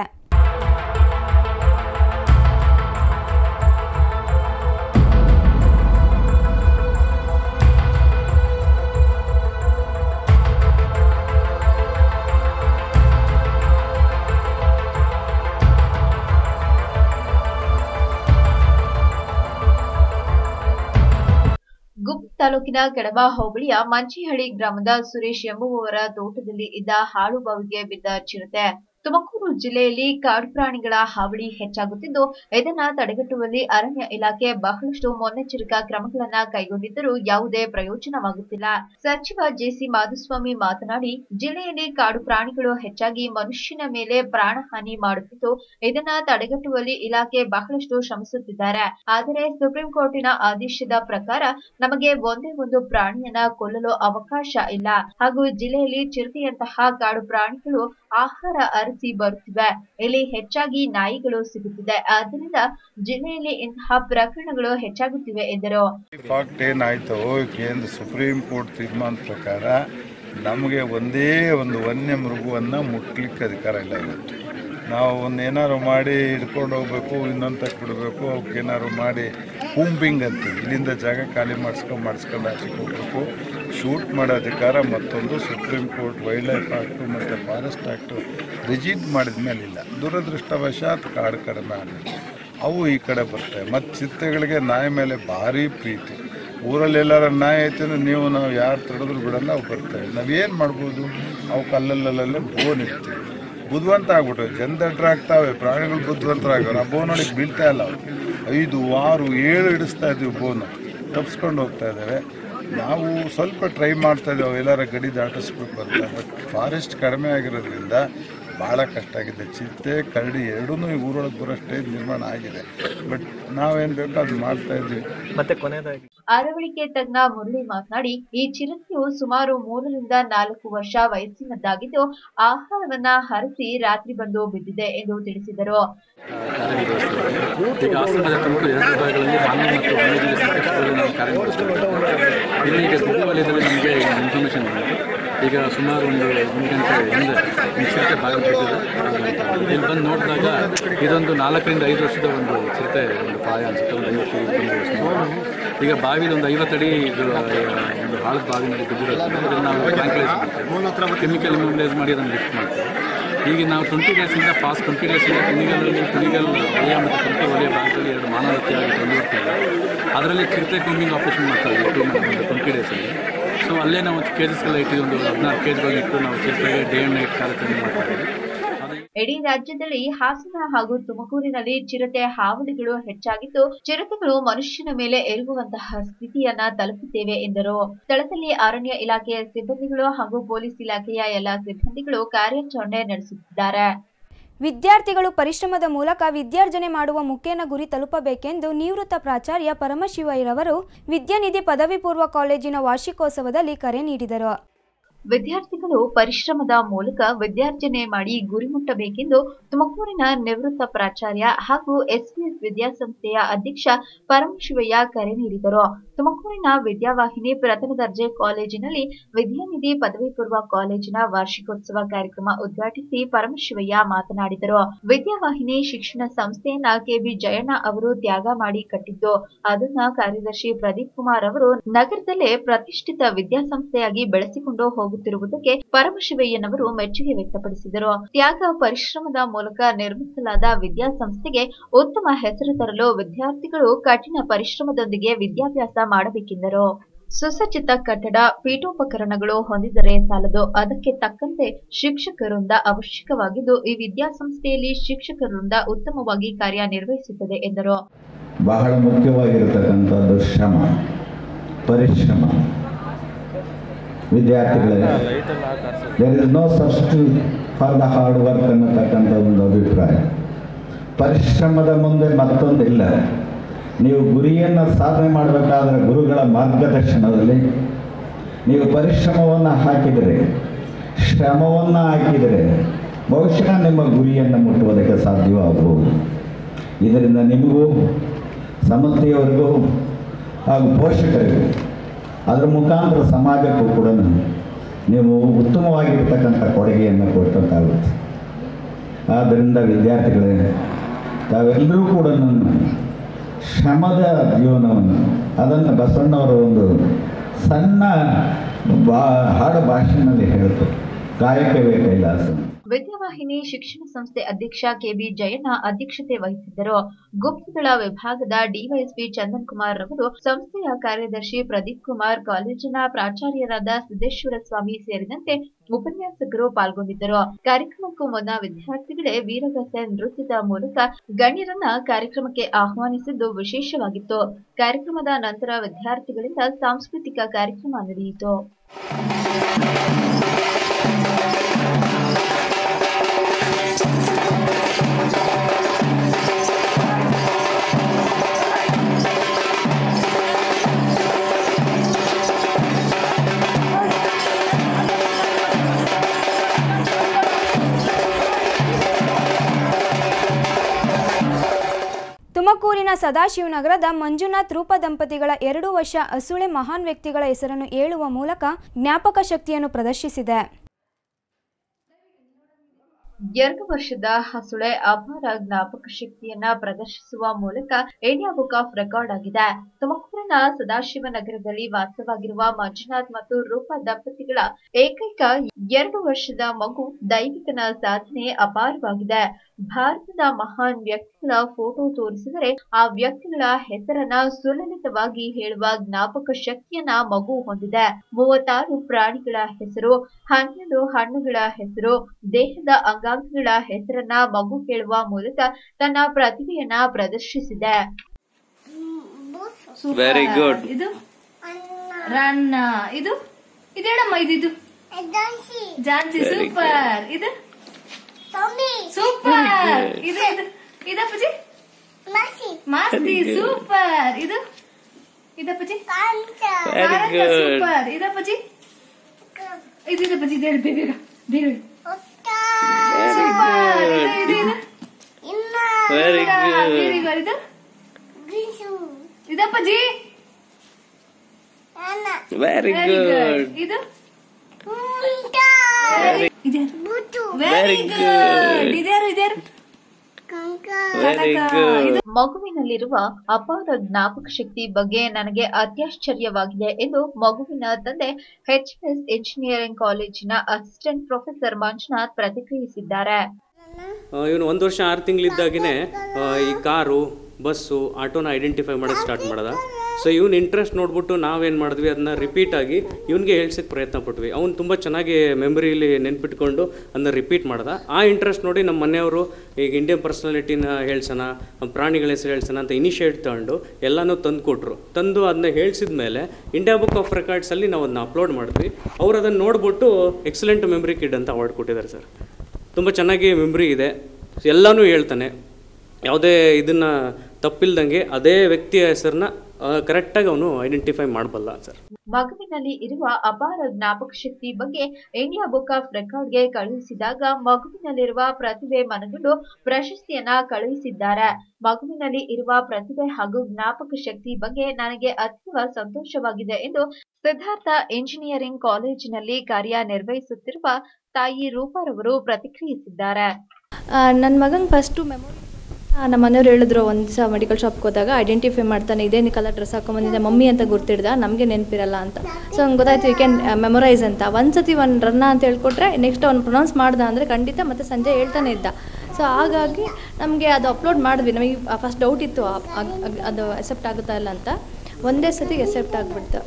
ಗುಬ್ ತಾಲೂಕಿನ ಕೆಡಬ ಹೋಬಳಿಯ ಮಂಚಿಹಳ್ಳಿ ಗ್ರಾಮದ ಸುರೇಶ್ ಎಂಬುವವರ ತೋಟದಲ್ಲಿ ಇದ್ದ ಹಾಳು ಬಾವಿಗೆ ಬಿದ್ದ ಚಿರತೆ ತುಮಕೂರು ಜಿಲ್ಲೆಯಲ್ಲಿ ಕಾಡು ಪ್ರಾಣಿಗಳ ಹಾವಳಿ ಹೆಚ್ಚಾಗುತ್ತಿದ್ದು ಇದನ್ನ ತಡೆಗಟ್ಟುವಲ್ಲಿ ಅರಣ್ಯ ಇಲಾಖೆ ಬಹಳಷ್ಟು ಮುನ್ನೆಚ್ಚರಿಕಾ ಕ್ರಮಗಳನ್ನ ಕೈಗೊಂಡಿದ್ದರೂ ಯಾವುದೇ ಪ್ರಯೋಜನವಾಗುತ್ತಿಲ್ಲ ಸಚಿವ ಜೆಸಿ ಮಾಧುಸ್ವಾಮಿ ಮಾತನಾಡಿ ಜಿಲ್ಲೆಯಲ್ಲಿ ಕಾಡು ಪ್ರಾಣಿಗಳು ಹೆಚ್ಚಾಗಿ ಮನುಷ್ಯನ ಮೇಲೆ ಪ್ರಾಣಹಾನಿ ಮಾಡುತ್ತಿದ್ದು ಇದನ್ನ ತಡೆಗಟ್ಟುವಲ್ಲಿ ಇಲಾಖೆ ಬಹಳಷ್ಟು ಶ್ರಮಿಸುತ್ತಿದ್ದಾರೆ ಆದರೆ ಸುಪ್ರೀಂ ಕೋರ್ಟಿನ ಆದೇಶದ ಪ್ರಕಾರ ನಮಗೆ ಒಂದೇ ಒಂದು ಪ್ರಾಣಿಯನ್ನ ಕೊಲ್ಲಲು ಅವಕಾಶ ಇಲ್ಲ ಹಾಗೂ ಜಿಲ್ಲೆಯಲ್ಲಿ ಚಿರತೆಯಂತಹ ಕಾಡು ಪ್ರಾಣಿಗಳು ಆಹಾರ ಅರಸಿ ಬರುತ್ತಿವೆ ಇಲ್ಲಿ ಹೆಚ್ಚಾಗಿ ನಾಯಿಗಳು ಸಿಗುತ್ತಿದೆ ಆದ್ದರಿಂದ ಜಿಲ್ಲೆಯಲ್ಲಿ ಇಂತಹ ಪ್ರಕರಣಗಳು ಹೆಚ್ಚಾಗುತ್ತಿವೆ ಎಂದರು ಫ್ಯಾಕ್ಟ್ ಏನಾಯ್ತು ಕೇಂದ್ರ ಸುಪ್ರೀಂ ಕೋರ್ಟ್ ತೀರ್ಮಾನದ ಪ್ರಕಾರ ನಮಗೆ ಒಂದೇ ಒಂದು ವನ್ಯ ಮೃಗವನ್ನು ಮುಟ್ಲಿಕ್ಕೆ ಅಧಿಕಾರ ಇಲ್ಲ ಇವತ್ತು ನಾವು ಒಂದು ಏನಾದ್ರು ಮಾಡಿ ಹಿಡ್ಕೊಂಡು ಹೋಗ್ಬೇಕು ಇನ್ನೊಂದು ತಕ್ಕ ಬಿಡಬೇಕು ಅವಕ್ಕೆ ಏನಾದ್ರು ಮಾಡಿ ಕೂಂಬಿಂಗ್ ಅಂತೀವಿ ಇಲ್ಲಿಂದ ಜಾಗ ಖಾಲಿ ಮಾಡಿಸ್ಕೊಂಡು ಮಾಡಿಸ್ಕೊಂಡು ಆಚೆಗೆ ಹೋಗ್ಬೇಕು ಶೂಟ್ ಮಾಡೋ ಅಧಿಕಾರ ಮತ್ತೊಂದು supreme court wildlife act ಮತ್ತು ಫಾರೆಸ್ಟ್ ಆ್ಯಕ್ಟು ರಿಜಿಡ್ ಮಾಡಿದ ಮೇಲೆ ಇಲ್ಲ ದುರದೃಷ್ಟವಶಾತ್ ಕಾಡು ಕಡಿಮೆ ಆಗಿದೆ ಅವು ಈ ಕಡೆ ಬರ್ತವೆ ಮತ್ತು ಚಿರತೆಗಳಿಗೆ ನಾಯಿ ಮೇಲೆ ಭಾರಿ ಪ್ರೀತಿ ಊರಲ್ಲಿ ಎಲ್ಲಾರ ನಾಯಿ ಐತೆ ಅಂದ್ರೆ ನೀವು ನಾವು ಯಾರು ತಡೆದ್ರು ಬಿಡಲ್ಲ ಅವು ಬರ್ತವೆ ನಾವೇನು ಮಾಡ್ಬೋದು ಅವು ಕಲ್ಲಲ್ಲಲ್ಲೇ ಬೋನ್ ಇರ್ತೀವಿ ಬುದ್ಧಿವಂತ ಆಗ್ಬಿಟ್ರೆ ಜನದಡ್ರಾಗ್ತಾವೆ ಪ್ರಾಣಿಗಳು ಬುದ್ಧಿವಂತರಾಗವೆ ಆ ಬೋನ್ ಒಳಗೆ ಬೀಳ್ತಾ ಇಲ್ಲ ಅವು ಐದು ಆರು ಏಳು ಹಿಡಿಸ್ತಾ ಇದ್ವಿ ಬೋನು ತಪ್ಪಿಸ್ಕೊಂಡು ಹೋಗ್ತಾ ಇದ್ದಾವೆ ನಾವು ಸ್ವಲ್ಪ ಟ್ರೈ ಮಾಡ್ತಾ ಇದ್ದೇವೆ ಎಲ್ಲಾರ ಗಡಿ ದಾಟಿಸ್ಬೇಕು ಅಂತ ಬಟ್ ಫಾರೆಸ್ಟ್ ಕಡಿಮೆ ಆಗಿರೋದ್ರಿಂದ ಭಾಳ ಕಷ್ಟ ಆಗಿದೆ ಚಿರತೆ ಕರಡಿ ಎರಡೂ ಈ ಊರೊಳಗೆ ಬರೋ ಸ್ಟೇಜ್ ನಿರ್ಮಾಣ ಆಗಿದೆ ಬಟ್ ನಾವೇನು ಬೇಕೋ ಅದು ಮಾಡ್ತಾ ಇದ್ದೀವಿ ಮತ್ತೆ ಕೊನೆಯದಾಗಿ ಅರವಳಿಕೆ ತಜ್ಞ ಮುರಳಿ ಮಾತನಾಡಿ ಈ ಚಿರತೆಯು ಸುಮಾರು ಮೂರರಿಂದ ನಾಲ್ಕು ವರ್ಷ ವಯಸ್ಸಿನದ್ದಾಗಿದ್ದು ಆಹಾರವನ್ನ ಹರಿಸಿ ರಾತ್ರಿ ಬಂದು ಬಿದ್ದಿದೆ ಎಂದು ತಿಳಿಸಿದರು ಈಗ ಆಶ್ರಮದ ಪ್ರಮುಖ ಎರಡು ವಿಭಾಗಗಳಲ್ಲಿ ಮಾನವ ಮತ್ತು ವನ್ಯಜೀವಿ ಸಂರಕ್ಷಣೆಯಲ್ಲಿ ನಾವು ಕಾರ್ಯನಿರ್ವಹಿಸ್ತಿದ್ದೇವೆ ಇಲ್ಲಿ ಈಗ ಗೃಹ ವಲಯದಲ್ಲಿ ನಮಗೆ ಇನ್ಫಾರ್ಮೇಷನ್ ಇದೆ ಈಗ ಸುಮಾರು ಒಂದು ಒಂದು ಗಂಟೆ ಹಿಂದೆ ಒಂದು ಚಿರತೆ ಬಾಗಿಲು ಬಿಟ್ಟಿದೆ ಇಲ್ಲಿ ಬಂದು ನೋಡಿದಾಗ ಇದೊಂದು ನಾಲ್ಕರಿಂದ ಐದು ವರ್ಷದ ಒಂದು ಚಿರತೆ ಒಂದು ಪ್ರಾಯ ಅನಿಸುತ್ತೆ ಒಂದು ಐವತ್ತು ಇಪ್ಪತ್ತೊಂದು ವರ್ಷ ಈಗ ಬಾವಿಲಿ ಒಂದು ಐವತ್ತಡಿ ಇದು ಆ, ಒಂದು ಹಾಳದ ಬಾವಿನಲ್ಲಿ ಬಿದ್ದಿರೋದ್ರಿಂದ ಇದನ್ನು ನಾವು ಟ್ಯಾಂಕ್ಲೈಸ್ ಮಾಡ್ತೇವೆ ಕೆಮಿಕಲ್ ಇಮ್ಯುಲೈಸ್ ಮಾಡಿ ಅದನ್ನು ಲಿಫ್ಟ್ ಮಾಡ್ತೇವೆ ಈಗ ನಾವು ಟ್ವೆಂಟಿ ಡೇಸಿಂದ ಪಾಸ್ ಟ್ವೆಂಟಿ ಡೇಸಿಂದ ಕುಣಿಗಲಲ್ಲಿ ಕುಣಿಗಲ್ ವಲಯ ಮತ್ತು ಕುಂಟಿ ವಲಯ ಭಾಗದಲ್ಲಿ ಎರಡು ಮಾನವ ಹತ್ಯೆಯಾಗಿ ತಂದಿರ್ತೇವೆ ಅದರಲ್ಲಿ ಚಿರತೆ ಕೂಮಿಂಗ್ ಆಪರೇಷನ್ ಮಾಡ್ತಾ ಇದ್ದೀವಿ ಟೂ ಒಂದು ಟ್ವೆಂಟಿ ಡೇಸಲ್ಲಿ ಸೊ ಅಲ್ಲೇ ನಾವು ಕೇಜಸ್ಗೆಲ್ಲ ಇಟ್ಟಿದ್ದು ಒಂದು ಹದಿನಾರು ಕೇಜ್ಗಳು ಇಟ್ಟು ನಾವು ಚಿರತೆಗೆ ಡೇ ಆ್ಯಂಡ್ ನೈಟ್ ಕಾರ್ಯಕ್ರಮ ಮಾಡ್ತಾ ಇದ್ದೀವಿ ಅದು ಇಡೀ ರಾಜ್ಯದಲ್ಲಿ ಹಾಸನ ಹಾಗೂ ತುಮಕೂರಿನಲ್ಲಿ ಚಿರತೆ ಹಾವಳಿಗಳು ಹೆಚ್ಚಾಗಿದ್ದು ಚಿರತೆಗಳು ಮನುಷ್ಯನ ಮೇಲೆ ಎರಗುವಂತಹ ಸ್ಥಿತಿಯನ್ನ ತಲುಪಿದ್ದೇವೆ ಎಂದರು ಸ್ಥಳದಲ್ಲಿ ಅರಣ್ಯ ಇಲಾಖೆಯ ಸಿಬ್ಬಂದಿಗಳು ಹಾಗೂ ಪೊಲೀಸ್ ಇಲಾಖೆಯ ಎಲ್ಲಾ ಸಿಬ್ಬಂದಿಗಳು ಕಾರ್ಯಾಚರಣೆ ನಡೆಸುತ್ತಿದ್ದಾರೆ ವಿದ್ಯಾರ್ಥಿಗಳು ಪರಿಶ್ರಮದ ಮೂಲಕ ವಿದ್ಯಾರ್ಜನೆ ಮಾಡುವ ಮುಖೇನ ಗುರಿ ತಲುಪಬೇಕೆಂದು ನಿವೃತ್ತ ಪ್ರಾಚಾರ್ಯ ಪರಮಶಿವಯ್ಯರವರು ವಿದ್ಯಾನಿಧಿ ಪದವಿ ಪೂರ್ವ ಕಾಲೇಜಿನ ವಾರ್ಷಿಕೋತ್ಸವದಲ್ಲಿ ಕರೆ ನೀಡಿದರು ವಿದ್ಯಾರ್ಥಿಗಳು ಪರಿಶ್ರಮದ ಮೂಲಕ ವಿದ್ಯಾರ್ಜನೆ ಮಾಡಿ ಗುರಿ ಮುಟ್ಟಬೇಕೆಂದು ತುಮಕೂರಿನ ನಿವೃತ್ತ ಪ್ರಾಚಾರ್ಯ ಹಾಗೂ ಎಸ್ಪಿಎಸ್ ವಿದ್ಯಾಸಂಸ್ಥೆಯ ಅಧ್ಯಕ್ಷ ಪರಮಶಿವಯ್ಯ ಕರೆ ನೀಡಿದರು ತುಮಕೂರಿನ ವಿದ್ಯಾವಾಹಿನಿ ಪ್ರಥಮ ದರ್ಜೆ ಕಾಲೇಜಿನಲ್ಲಿ ವಿದ್ಯಾನಿಧಿ ಪದವಿ ಪೂರ್ವ ಕಾಲೇಜಿನ ವಾರ್ಷಿಕೋತ್ಸವ ಕಾರ್ಯಕ್ರಮ ಉದ್ಘಾಟಿಸಿ ಪರಮಶಿವಯ್ಯ ಮಾತನಾಡಿದರು ವಿದ್ಯಾವಾಹಿನಿ ಶಿಕ್ಷಣ ಸಂಸ್ಥೆಯನ್ನ ಕೆಬಿ ಜಯಣ್ಣ ಅವರು ತ್ಯಾಗ ಮಾಡಿ ಕಟ್ಟಿದ್ದು ಅದನ್ನ ಕಾರ್ಯದರ್ಶಿ ಪ್ರದೀಪ್ ಕುಮಾರ್ ಅವರು ನಗರದಲ್ಲೇ ಪ್ರತಿಷ್ಠಿತ ವಿದ್ಯಾಸಂಸ್ಥೆಯಾಗಿ ಬೆಳೆಸಿಕೊಂಡು ಹೋಗುತ್ತಿರುವುದಕ್ಕೆ ಪರಮಶಿವಯ್ಯನವರು ಮೆಚ್ಚುಗೆ ವ್ಯಕ್ತಪಡಿಸಿದರು ತ್ಯಾಗ ಪರಿಶ್ರಮದ ಮೂಲಕ ನಿರ್ಮಿಸಲಾದ ವಿದ್ಯಾಸಂಸ್ಥೆಗೆ ಉತ್ತಮ ಹೆಸರು ತರಲು ವಿದ್ಯಾರ್ಥಿಗಳು ಕಠಿಣ ಪರಿಶ್ರಮದೊಂದಿಗೆ ವಿದ್ಯಾಭ್ಯಾಸ ಮಾಡಬೇಕೆಂದರು ಸುಸಜ್ಜಿತ ಕಟ್ಟಡ ಪೀಠೋಪಕರಣಗಳು ಹೊಂದಿದರೆ ಸಾಲದು ಅದಕ್ಕೆ ತಕ್ಕಂತೆ ಶಿಕ್ಷಕರಿಂದ ಅವಶ್ಯಕವಾಗಿದ್ದು ಈ ವಿದ್ಯಾಸಂಸ್ಥೆಯಲ್ಲಿ ಶಿಕ್ಷಕರಿಂದ ಉತ್ತಮವಾಗಿ ಕಾರ್ಯನಿರ್ವಹಿಸುತ್ತದೆ ಎಂದರು ಬಹಳ ಮುಖ್ಯವಾಗಿರತಕ್ಕಂಥದ್ದು ಶ್ರಮ ಪರಿಶ್ರಮ ವಿದ್ಯಾರ್ಥಿಗಳೇ there is no substitute for the hard work ಅನ್ನತಕ್ಕಂಥ ಒಂದು ಅಭಿಪ್ರಾಯ ಪರಿಶ್ರಮದ ಮುಂದೆ ಮತ್ತೊಂದಿಲ್ಲ ನೀವು ಗುರಿಯನ್ನು ಸಾಧನೆ ಮಾಡಬೇಕಾದ್ರೆ ಗುರುಗಳ ಮಾರ್ಗದರ್ಶನದಲ್ಲಿ ನೀವು ಪರಿಶ್ರಮವನ್ನು ಹಾಕಿದರೆ ಶ್ರಮವನ್ನು ಹಾಕಿದರೆ ಬಹುಶಃ ನಿಮ್ಮ ಗುರಿಯನ್ನು ಮುಟ್ಟುವುದಕ್ಕೆ ಸಾಧ್ಯವಾಗಬಹುದು ಇದರಿಂದ ನಿಮಗೂ ಸಂಸ್ಥೆಯವರಿಗೂ ಹಾಗೂ ಪೋಷಕರಿಗೂ ಅದರ ಮುಖಾಂತರ ಸಮಾಜಕ್ಕೂ ಕೂಡ ನೀವು ಉತ್ತಮವಾಗಿರ್ತಕ್ಕಂಥ ಕೊಡುಗೆಯನ್ನು ಕೊಟ್ಟಂತಾಗುತ್ತೆ ಆದ್ದರಿಂದ ವಿದ್ಯಾರ್ಥಿಗಳೇ ತಾವೆಲ್ಲರೂ ಕೂಡ ಶ್ರಮದ ಜೀವನವನ್ನು ಅದನ್ನು ಬಸವಣ್ಣವರ ಒಂದು ಸಣ್ಣ ಬಾ ಹಾಡು ಭಾಷೆಯಲ್ಲಿ ಹೇಳುತ್ತೆ ಕಾಯಕವೇ ಕೈಲಾಸ ವಿದ್ಯಾವಾಹಿನಿ ಶಿಕ್ಷಣ ಸಂಸ್ಥೆ ಅಧ್ಯಕ್ಷ ಕೆಬಿ ಜಯಣ್ಣ ಅಧ್ಯಕ್ಷತೆ ವಹಿಸಿದ್ದರು ಗುಪ್ತದಳ ವಿಭಾಗದ ಡಿವೈಎಸ್ಪಿ ಚಂದನ್ ಕುಮಾರ್ ರವರು ಸಂಸ್ಥೆಯ ಕಾರ್ಯದರ್ಶಿ ಪ್ರದೀಪ್ ಕುಮಾರ್ ಕಾಲೇಜಿನ ಪ್ರಾಚಾರ್ಯರಾದ ಸಿದ್ದೇಶ್ವರ ಸ್ವಾಮಿ ಸೇರಿದಂತೆ ಉಪನ್ಯಾಸಕರು ಪಾಲ್ಗೊಂಡಿದ್ದರು ಕಾರ್ಯಕ್ರಮಕ್ಕೂ ಮುನ್ನ ವಿದ್ಯಾರ್ಥಿಗಳೇ ವೀರಗಾಸೆ ನೃತ್ಯದ ಮೂಲಕ ಗಣ್ಯರನ್ನ ಕಾರ್ಯಕ್ರಮಕ್ಕೆ ಆಹ್ವಾನಿಸಿದ್ದು ವಿಶೇಷವಾಗಿತ್ತು ಕಾರ್ಯಕ್ರಮದ ನಂತರ ವಿದ್ಯಾರ್ಥಿಗಳಿಂದ ಸಾಂಸ್ಕೃತಿಕ ಕಾರ್ಯಕ್ರಮ ನಡೆಯಿತು ತುಮಕೂರಿನ ಸದಾಶಿವನಗರದ ಮಂಜುನಾಥ್ ರೂಪ ದಂಪತಿಗಳ ಎರಡು ವರ್ಷ ಅಸುಳೆ ಮಹಾನ್ ವ್ಯಕ್ತಿಗಳ ಹೆಸರನ್ನು ಹೇಳುವ ಮೂಲಕ ಜ್ಞಾಪಕ ಶಕ್ತಿಯನ್ನು ಪ್ರದರ್ಶಿಸಿದೆ ಎರಡು ವರ್ಷದ ಹಸುಳೆ ಅಪಾರ ಜ್ಞಾಪಕ ಶಕ್ತಿಯನ್ನ ಪ್ರದರ್ಶಿಸುವ ಮೂಲಕ ಇಂಡಿಯಾ ಬುಕ್ ಆಫ್ ರೆಕಾರ್ಡ್ ಆಗಿದೆ ತುಮಕೂರಿನ ಸದಾಶಿವನಗರದಲ್ಲಿ ವಾಸವಾಗಿರುವ ಮಂಜುನಾಥ್ ಮತ್ತು ರೂಪಾ ದಂಪತಿಗಳ ಏಕೈಕ ಎರಡು ವರ್ಷದ ಮಗು ದೈವಿಕನ ಸಾಧನೆ ಅಪಾರವಾಗಿದೆ ಭಾರತದ ಮಹಾನ್ ವ್ಯಕ್ತಿಗಳ ಫೋಟೋ ತೋರಿಸಿದರೆ ಆ ವ್ಯಕ್ತಿಗಳ ಹೆಸರನ್ನ ಸುಲಲಿತವಾಗಿ ಹೇಳುವ ಜ್ಞಾಪಕ ಶಕ್ತಿಯನ್ನ ಮಗು ಹೊಂದಿದೆ ಮೂವತ್ತಾರು ಪ್ರಾಣಿಗಳ ಹೆಸರು ಹನ್ನೆರಡು ಹಣ್ಣುಗಳ ಹೆಸರು ದೇಹದ ಅಂಗಾಂಗಗಳ ಹೆಸರನ್ನ ಮಗು ಹೇಳುವ ಮೂಲಕ ತನ್ನ ಪ್ರತಿಭೆಯನ್ನ ಪ್ರದರ್ಶಿಸಿದೆ ವೆರಿ ಗುಡ್ ಇದು ರನ್ನ ಇದು ಇದೇಳಮ್ಮ ಇದು ಇದು ಜಾನ್ಸಿ ಸೂಪರ್ ಇದು ಸೂಪರ್ ಇದು ಇದು ಇದಪ್ಪಜಿ ಮಸ್ತಿ ಸೂಪರ್ ಇದು ಇದಪ್ಪಜಿ ಸೂಪರ್ ಇದಪ್ಪಜಿ ಇದು ಇದಪ್ಪಜಿ ಇದು ಹೇಳಿ ಬೇಗ ಬೇಗ ಬೇಗ ಸೂಪರ್ ಇದು ಇದು ವೆರಿ ವೆರಿ ಗುಡ್ ಇದು ಇದಪ್ಪಜಿ ವೆರಿ ವೆರಿ ಗುಡ್ ಗುಡ್ ಇದು ವೆರಿ ಗುಡ್ ಇದ್ಯಾರು ಇದ್ಯಾರು ವೆರಿ ಗುಡ್ ಮಗುವಿನಲ್ಲಿರುವ ಅಪಾರ ಜ್ಞಾಪಕ ಶಕ್ತಿ ಬಗ್ಗೆ ನನಗೆ ಅತ್ಯಾಶ್ಚರ್ಯವಾಗಿದೆ ಎಂದು ಮಗುವಿನ ತಂದೆ ಎಚ್ಎಸ್ ಇಂಜಿನಿಯರಿಂಗ್ ಕಾಲೇಜಿನ ಅಸಿಸ್ಟೆಂಟ್ ಪ್ರೊಫೆಸರ್ ಮಂಜುನಾಥ್ ಪ್ರತಿಕ್ರಿಯಿಸಿದ್ದಾರೆ ಇವನು ಒಂದು ವರ್ಷ ಆರು ತಿಂಗಳಿದ್ದಾಗೇ ಈ ಕಾರು ಬಸ್ಸು ಆಟೋನ ಐಡೆಂಟಿಫೈ ಮಾಡೋಕ್ಕೆ ಸ್ಟಾರ್ಟ್ ಮಾಡ್ದ ಸೊ ಇವ್ನ ಇಂಟ್ರೆಸ್ಟ್ ನೋಡ್ಬಿಟ್ಟು ನಾವೇನು ಮಾಡಿದ್ವಿ ಅದನ್ನ ರಿಪೀಟ್ ಆಗಿ ಇವನಿಗೆ ಹೇಳ್ಸೋಕ್ಕೆ ಪ್ರಯತ್ನ ಪಟ್ವಿ ಅವ್ನು ತುಂಬ ಚೆನ್ನಾಗಿ ಮೆಮರಿಲಿ ನೆನ್ಪಿಟ್ಕೊಂಡು ಅದನ್ನ ರಿಪೀಟ್ ಮಾಡ್ದ ಆ ಇಂಟ್ರೆಸ್ಟ್ ನೋಡಿ ನಮ್ಮ ಮನೆಯವರು ಈಗ ಇಂಡಿಯನ್ ಪರ್ಸನಾಲಿಟಿನ ಹೇಳ್ಸೋಣ ಪ್ರಾಣಿಗಳ ಹೆಸರು ಹೇಳ್ಸೋಣ ಅಂತ ಇನಿಷಿಯೇಟ್ ತಗೊಂಡು ಎಲ್ಲನೂ ತಂದು ಕೊಟ್ಟರು ತಂದು ಅದನ್ನ ಹೇಳ್ಸಿದ ಮೇಲೆ ಇಂಡಿಯಾ ಬುಕ್ ಆಫ್ ರೆಕಾರ್ಡ್ಸಲ್ಲಿ ನಾವು ಅದನ್ನ ಅಪ್ಲೋಡ್ ಮಾಡಿದ್ವಿ ಅವ್ರು ಅದನ್ನು ನೋಡ್ಬಿಟ್ಟು ಎಕ್ಸಲೆಂಟ್ ಮೆಮರಿ ಕಿಡ್ ಅಂತ ಅವಾರ್ಡ್ ಕೊಟ್ಟಿದ್ದಾರೆ ಸರ್ ತುಂಬ ಚೆನ್ನಾಗಿ ಮೆಮ್ರಿ ಇದೆ ಎಲ್ಲನೂ ಹೇಳ್ತಾನೆ ಯಾವುದೇ ಇದನ್ನು ತಪ್ಪಿಲ್ದಂಗೆ ಅದೇ ವ್ಯಕ್ತಿಯ ಹೆಸರನ್ನ ಕರೆಕ್ಟಾಗಿ ಅವನು ಐಡೆಂಟಿಫೈ ಮಾಡಬಲ್ಲ ಸರ್ ಮಗುವಿನಲ್ಲಿ ಇರುವ ಅಪಾರ ಜ್ಞಾಪಕ ಶಕ್ತಿ ಬಗ್ಗೆ ಇಂಡಿಯಾ ಬುಕ್ ಆಫ್ ರೆಕಾರ್ಡ್ಗೆ ಕಳುಹಿಸಿದಾಗ ಮಗುವಿನಲ್ಲಿರುವ ಪ್ರತಿಭೆ ಮನಗಂಡು ಪ್ರಶಸ್ತಿಯನ್ನ ಕಳುಹಿಸಿದ್ದಾರೆ ಮಗುವಿನಲ್ಲಿ ಇರುವ ಪ್ರತಿಭೆ ಹಾಗೂ ಜ್ಞಾಪಕ ಶಕ್ತಿ ಬಗ್ಗೆ ನನಗೆ ಅತೀವ ಸಂತೋಷವಾಗಿದೆ ಎಂದು ಸಿದ್ಧಾರ್ಥ ಇಂಜಿನಿಯರಿಂಗ್ ಕಾಲೇಜಿನಲ್ಲಿ ಕಾರ್ಯನಿರ್ವಹಿಸುತ್ತಿರುವ ತಾಯಿ ರೂಪಾರವರು ಪ್ರತಿಕ್ರಿಯಿಸಿದ್ದಾರೆ ನನ್ನ ಮಗಂಗೆ ಫಸ್ಟು ಮೆಮೊರಿ ನಮ್ಮ ಮನೆಯವ್ರು ಹೇಳಿದ್ರು ಒಂದು ದಿವಸ ಮೆಡಿಕಲ್ ಶಾಪ್ಗೆ ಹೋದಾಗ ಐಡೆಂಟಿಫೈ ಮಾಡ್ತಾನೆ ಇದೇನು ಕಲರ್ ಡ್ರೆಸ್ ಹಾಕೊಂಬಂದಿದ್ದೆ ಮಮ್ಮಿ ಅಂತ ಗುರ್ತಿಡ್ದ ನಮಗೆ ನೆನಪಿರಲ್ಲ ಅಂತ ಸೊ ಹಂಗೆ ಗೊತ್ತಾಯ್ತು ಯು ಕ್ಯಾನ್ ಮೆಮೊರೈಸ್ ಅಂತ ಒಂದು ಸತಿ ಒಂದು ರನ್ನ ಅಂತ ಹೇಳ್ಕೊಟ್ರೆ ನೆಕ್ಸ್ಟ್ ಅವ್ನು ಪ್ರೊನೌನ್ಸ್ ಮಾಡ್ದ ಅಂದರೆ ಖಂಡಿತ ಮತ್ತೆ ಸಂಜೆ ಹೇಳ್ತಾನೆ ಇದ್ದ ಸೊ ಹಾಗಾಗಿ ನಮಗೆ ಅದು ಅಪ್ಲೋಡ್ ಮಾಡಿದ್ವಿ ನಮಗೆ ಫಸ್ಟ್ ಡೌಟ್ ಇತ್ತು ಆ- ಆ- ಅದು ಅಕ್ಸೆಪ್ಟ್ ಆಗುತ್ತಾ ಇಲ್ಲ ಅಂತ ಒಂದೇ ಸತಿ ಅಕ್ಸೆಪ್ಟ್ ಆಗಿಬಿಡ್ತು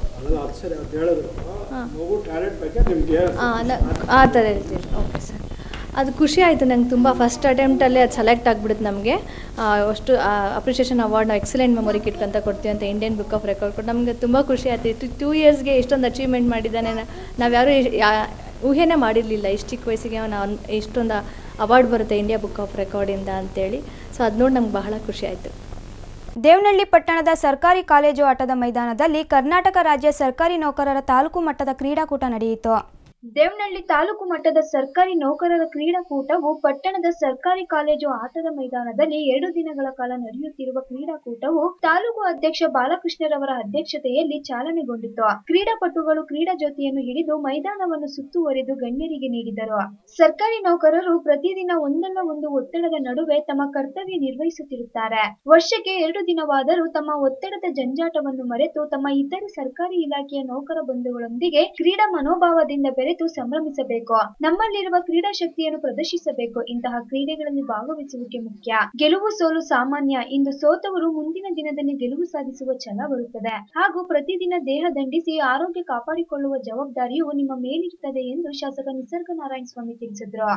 ಹಾಂ ಆ ಥರ ಹೇಳ್ತೀನಿ ಓಕೆ ಸರ್ ಅದು ಖುಷಿ ಆಯಿತು ನಂಗೆ ತುಂಬ ಫಸ್ಟ್ ಅಟೆಂಪ್ಟಲ್ಲೇ ಅದು ಸೆಲೆಕ್ಟ್ ಆಗಿಬಿಡುತ್ತೆ ನಮಗೆ ಅಷ್ಟು ಅಪ್ರಿಷಿಯೇಷನ್ ಅವಾರ್ಡ್ ನಾವು ಎಕ್ಸಲೆಂಟ್ ಮೆಮೊರಿ ಕಿಟ್ ಅಂತ ಕೊಡ್ತೀವಿ ಅಂತ ಇಂಡಿಯನ್ ಬುಕ್ ಆಫ್ ರೆಕಾರ್ಡ್ ಕೊಟ್ಟು ನಮಗೆ ತುಂಬ ಖುಷಿ ಆಯ್ತು ಟೂ ಇಯರ್ಸ್ಗೆ ಇಷ್ಟೊಂದು ಅಚೀವ್ಮೆಂಟ್ ಮಾಡಿದ್ದಾನೆ ನಾವು ಯಾರೂ ಊಹೆನೇ ಮಾಡಿರಲಿಲ್ಲ ಇಷ್ಟು ಚಿಕ್ಕ ವಯಸ್ಸಿಗೆ ನಾವು ಇಷ್ಟೊಂದು ಅವಾರ್ಡ್ ಬರುತ್ತೆ ಇಂಡಿಯಾ ಬುಕ್ ಆಫ್ ರೆಕಾರ್ಡಿಂದ ಅಂತೇಳಿ ಸೊ ಅದು ನೋಡಿ ನಮ್ಗೆ ಬಹಳ ಖುಷಿ ಆಯಿತು ದೇವನಹಳ್ಳಿ ಪಟ್ಟಣದ ಸರ್ಕಾರಿ ಕಾಲೇಜು ಆಟದ ಮೈದಾನದಲ್ಲಿ ಕರ್ನಾಟಕ ರಾಜ್ಯ ಸರ್ಕಾರಿ ನೌಕರರ ತಾಲೂಕು ಮಟ್ಟದ ಕ್ರೀಡಾಕೂಟ ನಡೆಯಿತು ದೇವನಹಳ್ಳಿ ತಾಲೂಕು ಮಟ್ಟದ ಸರ್ಕಾರಿ ನೌಕರರ ಕ್ರೀಡಾಕೂಟವು ಪಟ್ಟಣದ ಸರ್ಕಾರಿ ಕಾಲೇಜು ಆಟದ ಮೈದಾನದಲ್ಲಿ ಎರಡು ದಿನಗಳ ಕಾಲ ನಡೆಯುತ್ತಿರುವ ಕ್ರೀಡಾಕೂಟವು ತಾಲೂಕು ಅಧ್ಯಕ್ಷ ಬಾಲಕೃಷ್ಣರವರ ಅಧ್ಯಕ್ಷತೆಯಲ್ಲಿ ಚಾಲನೆಗೊಂಡಿತು ಕ್ರೀಡಾಪಟುಗಳು ಕ್ರೀಡಾ ಜ್ಯೋತಿಯನ್ನು ಹಿಡಿದು ಮೈದಾನವನ್ನು ಸುತ್ತುವರಿದು ಗಣ್ಯರಿಗೆ ನೀಡಿದರು ಸರ್ಕಾರಿ ನೌಕರರು ಪ್ರತಿದಿನ ಒಂದಲ್ಲ ಒಂದು ಒತ್ತಡದ ನಡುವೆ ತಮ್ಮ ಕರ್ತವ್ಯ ನಿರ್ವಹಿಸುತ್ತಿರುತ್ತಾರೆ ವರ್ಷಕ್ಕೆ ಎರಡು ದಿನವಾದರೂ ತಮ್ಮ ಒತ್ತಡದ ಜಂಜಾಟವನ್ನು ಮರೆತು ತಮ್ಮ ಇತರೆ ಸರ್ಕಾರಿ ಇಲಾಖೆಯ ನೌಕರ ಬಂಧುಗಳೊಂದಿಗೆ ಕ್ರೀಡಾ ಮನೋಭಾವದಿಂದ ಬೆರೆತು ಸಂಭ್ರಮಿಸಬೇಕು ನಮ್ಮಲ್ಲಿರುವ ಕ್ರೀಡಾ ಶಕ್ತಿಯನ್ನು ಪ್ರದರ್ಶಿಸಬೇಕು ಇಂತಹ ಕ್ರೀಡೆಗಳಲ್ಲಿ ಭಾಗವಹಿಸುವಿಕೆ ಮುಖ್ಯ ಗೆಲುವು ಸೋಲು ಸಾಮಾನ್ಯ ಇಂದು ಸೋತವರು ಮುಂದಿನ ದಿನದಲ್ಲಿ ಗೆಲುವು ಸಾಧಿಸುವ ಛಲ ಬರುತ್ತದೆ ಹಾಗೂ ಪ್ರತಿದಿನ ದೇಹ ದಂಡಿಸಿ ಆರೋಗ್ಯ ಕಾಪಾಡಿಕೊಳ್ಳುವ ಜವಾಬ್ದಾರಿಯು ನಿಮ್ಮ ಮೇಲಿರುತ್ತದೆ ಎಂದು ಶಾಸಕ ನಿಸರ್ಗ ನಾರಾಯಣ ಸ್ವಾಮಿ ತಿಳಿಸಿದ್ರು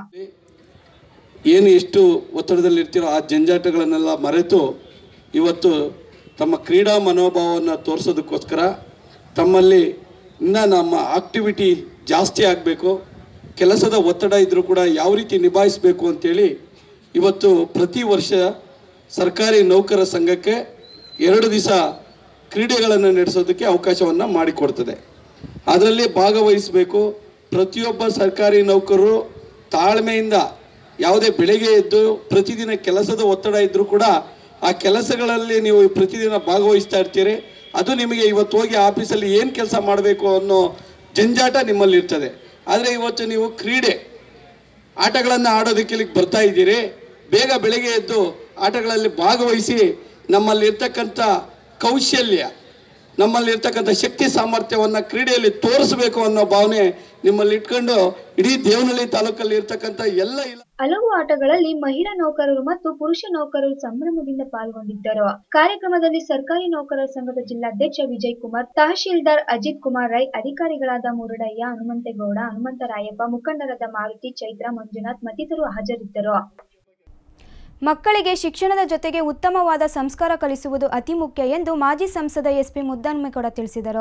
ಏನು ಎಷ್ಟು ಒತ್ತಡದಲ್ಲಿರ್ತೀರೋ ಆ ಜಂಜಾಟಗಳನ್ನೆಲ್ಲ ಮರೆತು ಇವತ್ತು ತಮ್ಮ ಕ್ರೀಡಾ ಮನೋಭಾವವನ್ನು ತೋರಿಸೋದಕ್ಕೋಸ್ಕರ ತಮ್ಮಲ್ಲಿ ಇನ್ನೂ ನಮ್ಮ ಆಕ್ಟಿವಿಟಿ ಜಾಸ್ತಿ ಆಗಬೇಕು ಕೆಲಸದ ಒತ್ತಡ ಇದ್ದರೂ ಕೂಡ ಯಾವ ರೀತಿ ನಿಭಾಯಿಸಬೇಕು ಅಂತೇಳಿ ಇವತ್ತು ಪ್ರತಿ ವರ್ಷ ಸರ್ಕಾರಿ ನೌಕರ ಸಂಘಕ್ಕೆ ಎರಡು ದಿವಸ ಕ್ರೀಡೆಗಳನ್ನು ನಡೆಸೋದಕ್ಕೆ ಅವಕಾಶವನ್ನು ಮಾಡಿಕೊಡ್ತದೆ ಅದರಲ್ಲಿ ಭಾಗವಹಿಸಬೇಕು ಪ್ರತಿಯೊಬ್ಬ ಸರ್ಕಾರಿ ನೌಕರರು ತಾಳ್ಮೆಯಿಂದ ಯಾವುದೇ ಬೆಳಿಗ್ಗೆ ಎದ್ದು ಪ್ರತಿದಿನ ಕೆಲಸದ ಒತ್ತಡ ಇದ್ದರೂ ಕೂಡ ಆ ಕೆಲಸಗಳಲ್ಲಿ ನೀವು ಪ್ರತಿದಿನ ಭಾಗವಹಿಸ್ತಾ ಇರ್ತೀರಿ ಅದು ನಿಮಗೆ ಇವತ್ತು ಹೋಗಿ ಆಫೀಸಲ್ಲಿ ಏನು ಕೆಲಸ ಮಾಡಬೇಕು ಅನ್ನೋ ಜಂಜಾಟ ನಿಮ್ಮಲ್ಲಿ ಇರ್ತದೆ ಆದರೆ ಇವತ್ತು ನೀವು ಕ್ರೀಡೆ ಆಟಗಳನ್ನು ಆಡೋದಕ್ಕೆ ಇಲ್ಲಿಗೆ ಬರ್ತಾ ಇದ್ದೀರಿ ಬೇಗ ಬೆಳಗ್ಗೆ ಎದ್ದು ಆಟಗಳಲ್ಲಿ ಭಾಗವಹಿಸಿ ನಮ್ಮಲ್ಲಿ ಇರ್ತಕ್ಕಂಥ ಕೌಶಲ್ಯ ನಮ್ಮಲ್ಲಿ ಇರ್ತಕ್ಕಂಥ ಶಕ್ತಿ ಸಾಮರ್ಥ್ಯವನ್ನು ಕ್ರೀಡೆಯಲ್ಲಿ ತೋರಿಸಬೇಕು ಅನ್ನೋ ಭಾವನೆ ನಿಮ್ಮಲ್ಲಿ ಇಟ್ಕೊಂಡು ಇಡೀ ದೇವನಹಳ್ಳಿ ತಾಲೂಕಲ್ಲಿ ಇರ್ತಕ್ಕಂಥ ಎಲ್ಲ ಇಲ್ಲ ಹಲವು ಆಟಗಳಲ್ಲಿ ಮಹಿಳಾ ನೌಕರರು ಮತ್ತು ಪುರುಷ ನೌಕರರು ಸಂಭ್ರಮದಿಂದ ಪಾಲ್ಗೊಂಡಿದ್ದರು ಕಾರ್ಯಕ್ರಮದಲ್ಲಿ ಸರ್ಕಾರಿ ನೌಕರರ ಸಂಘದ ಜಿಲ್ಲಾಧ್ಯಕ್ಷ ವಿಜಯ್ ಕುಮಾರ್ ತಹಶೀಲ್ದಾರ್ ಅಜಿತ್ ಕುಮಾರ್ ರೈ ಅಧಿಕಾರಿಗಳಾದ ಮುರುಡಯ್ಯ ಹನುಮಂತೇಗೌಡ ಹನುಮಂತರಾಯಪ್ಪ ಮುಖಂಡರಾದ ಮಾರುತಿ ಚೈತ್ರ ಮಂಜುನಾಥ್ ಮತ್ತಿತರರು ಹಾಜರಿದ್ದರು ಮಕ್ಕಳಿಗೆ ಶಿಕ್ಷಣದ ಜೊತೆಗೆ ಉತ್ತಮವಾದ ಸಂಸ್ಕಾರ ಕಲಿಸುವುದು ಅತಿ ಮುಖ್ಯ ಎಂದು ಮಾಜಿ ಸಂಸದ ಎಸ್ಪಿ ಮುದ್ದನ್ಮೇಗೌಡ ತಿಳಿಸಿದರು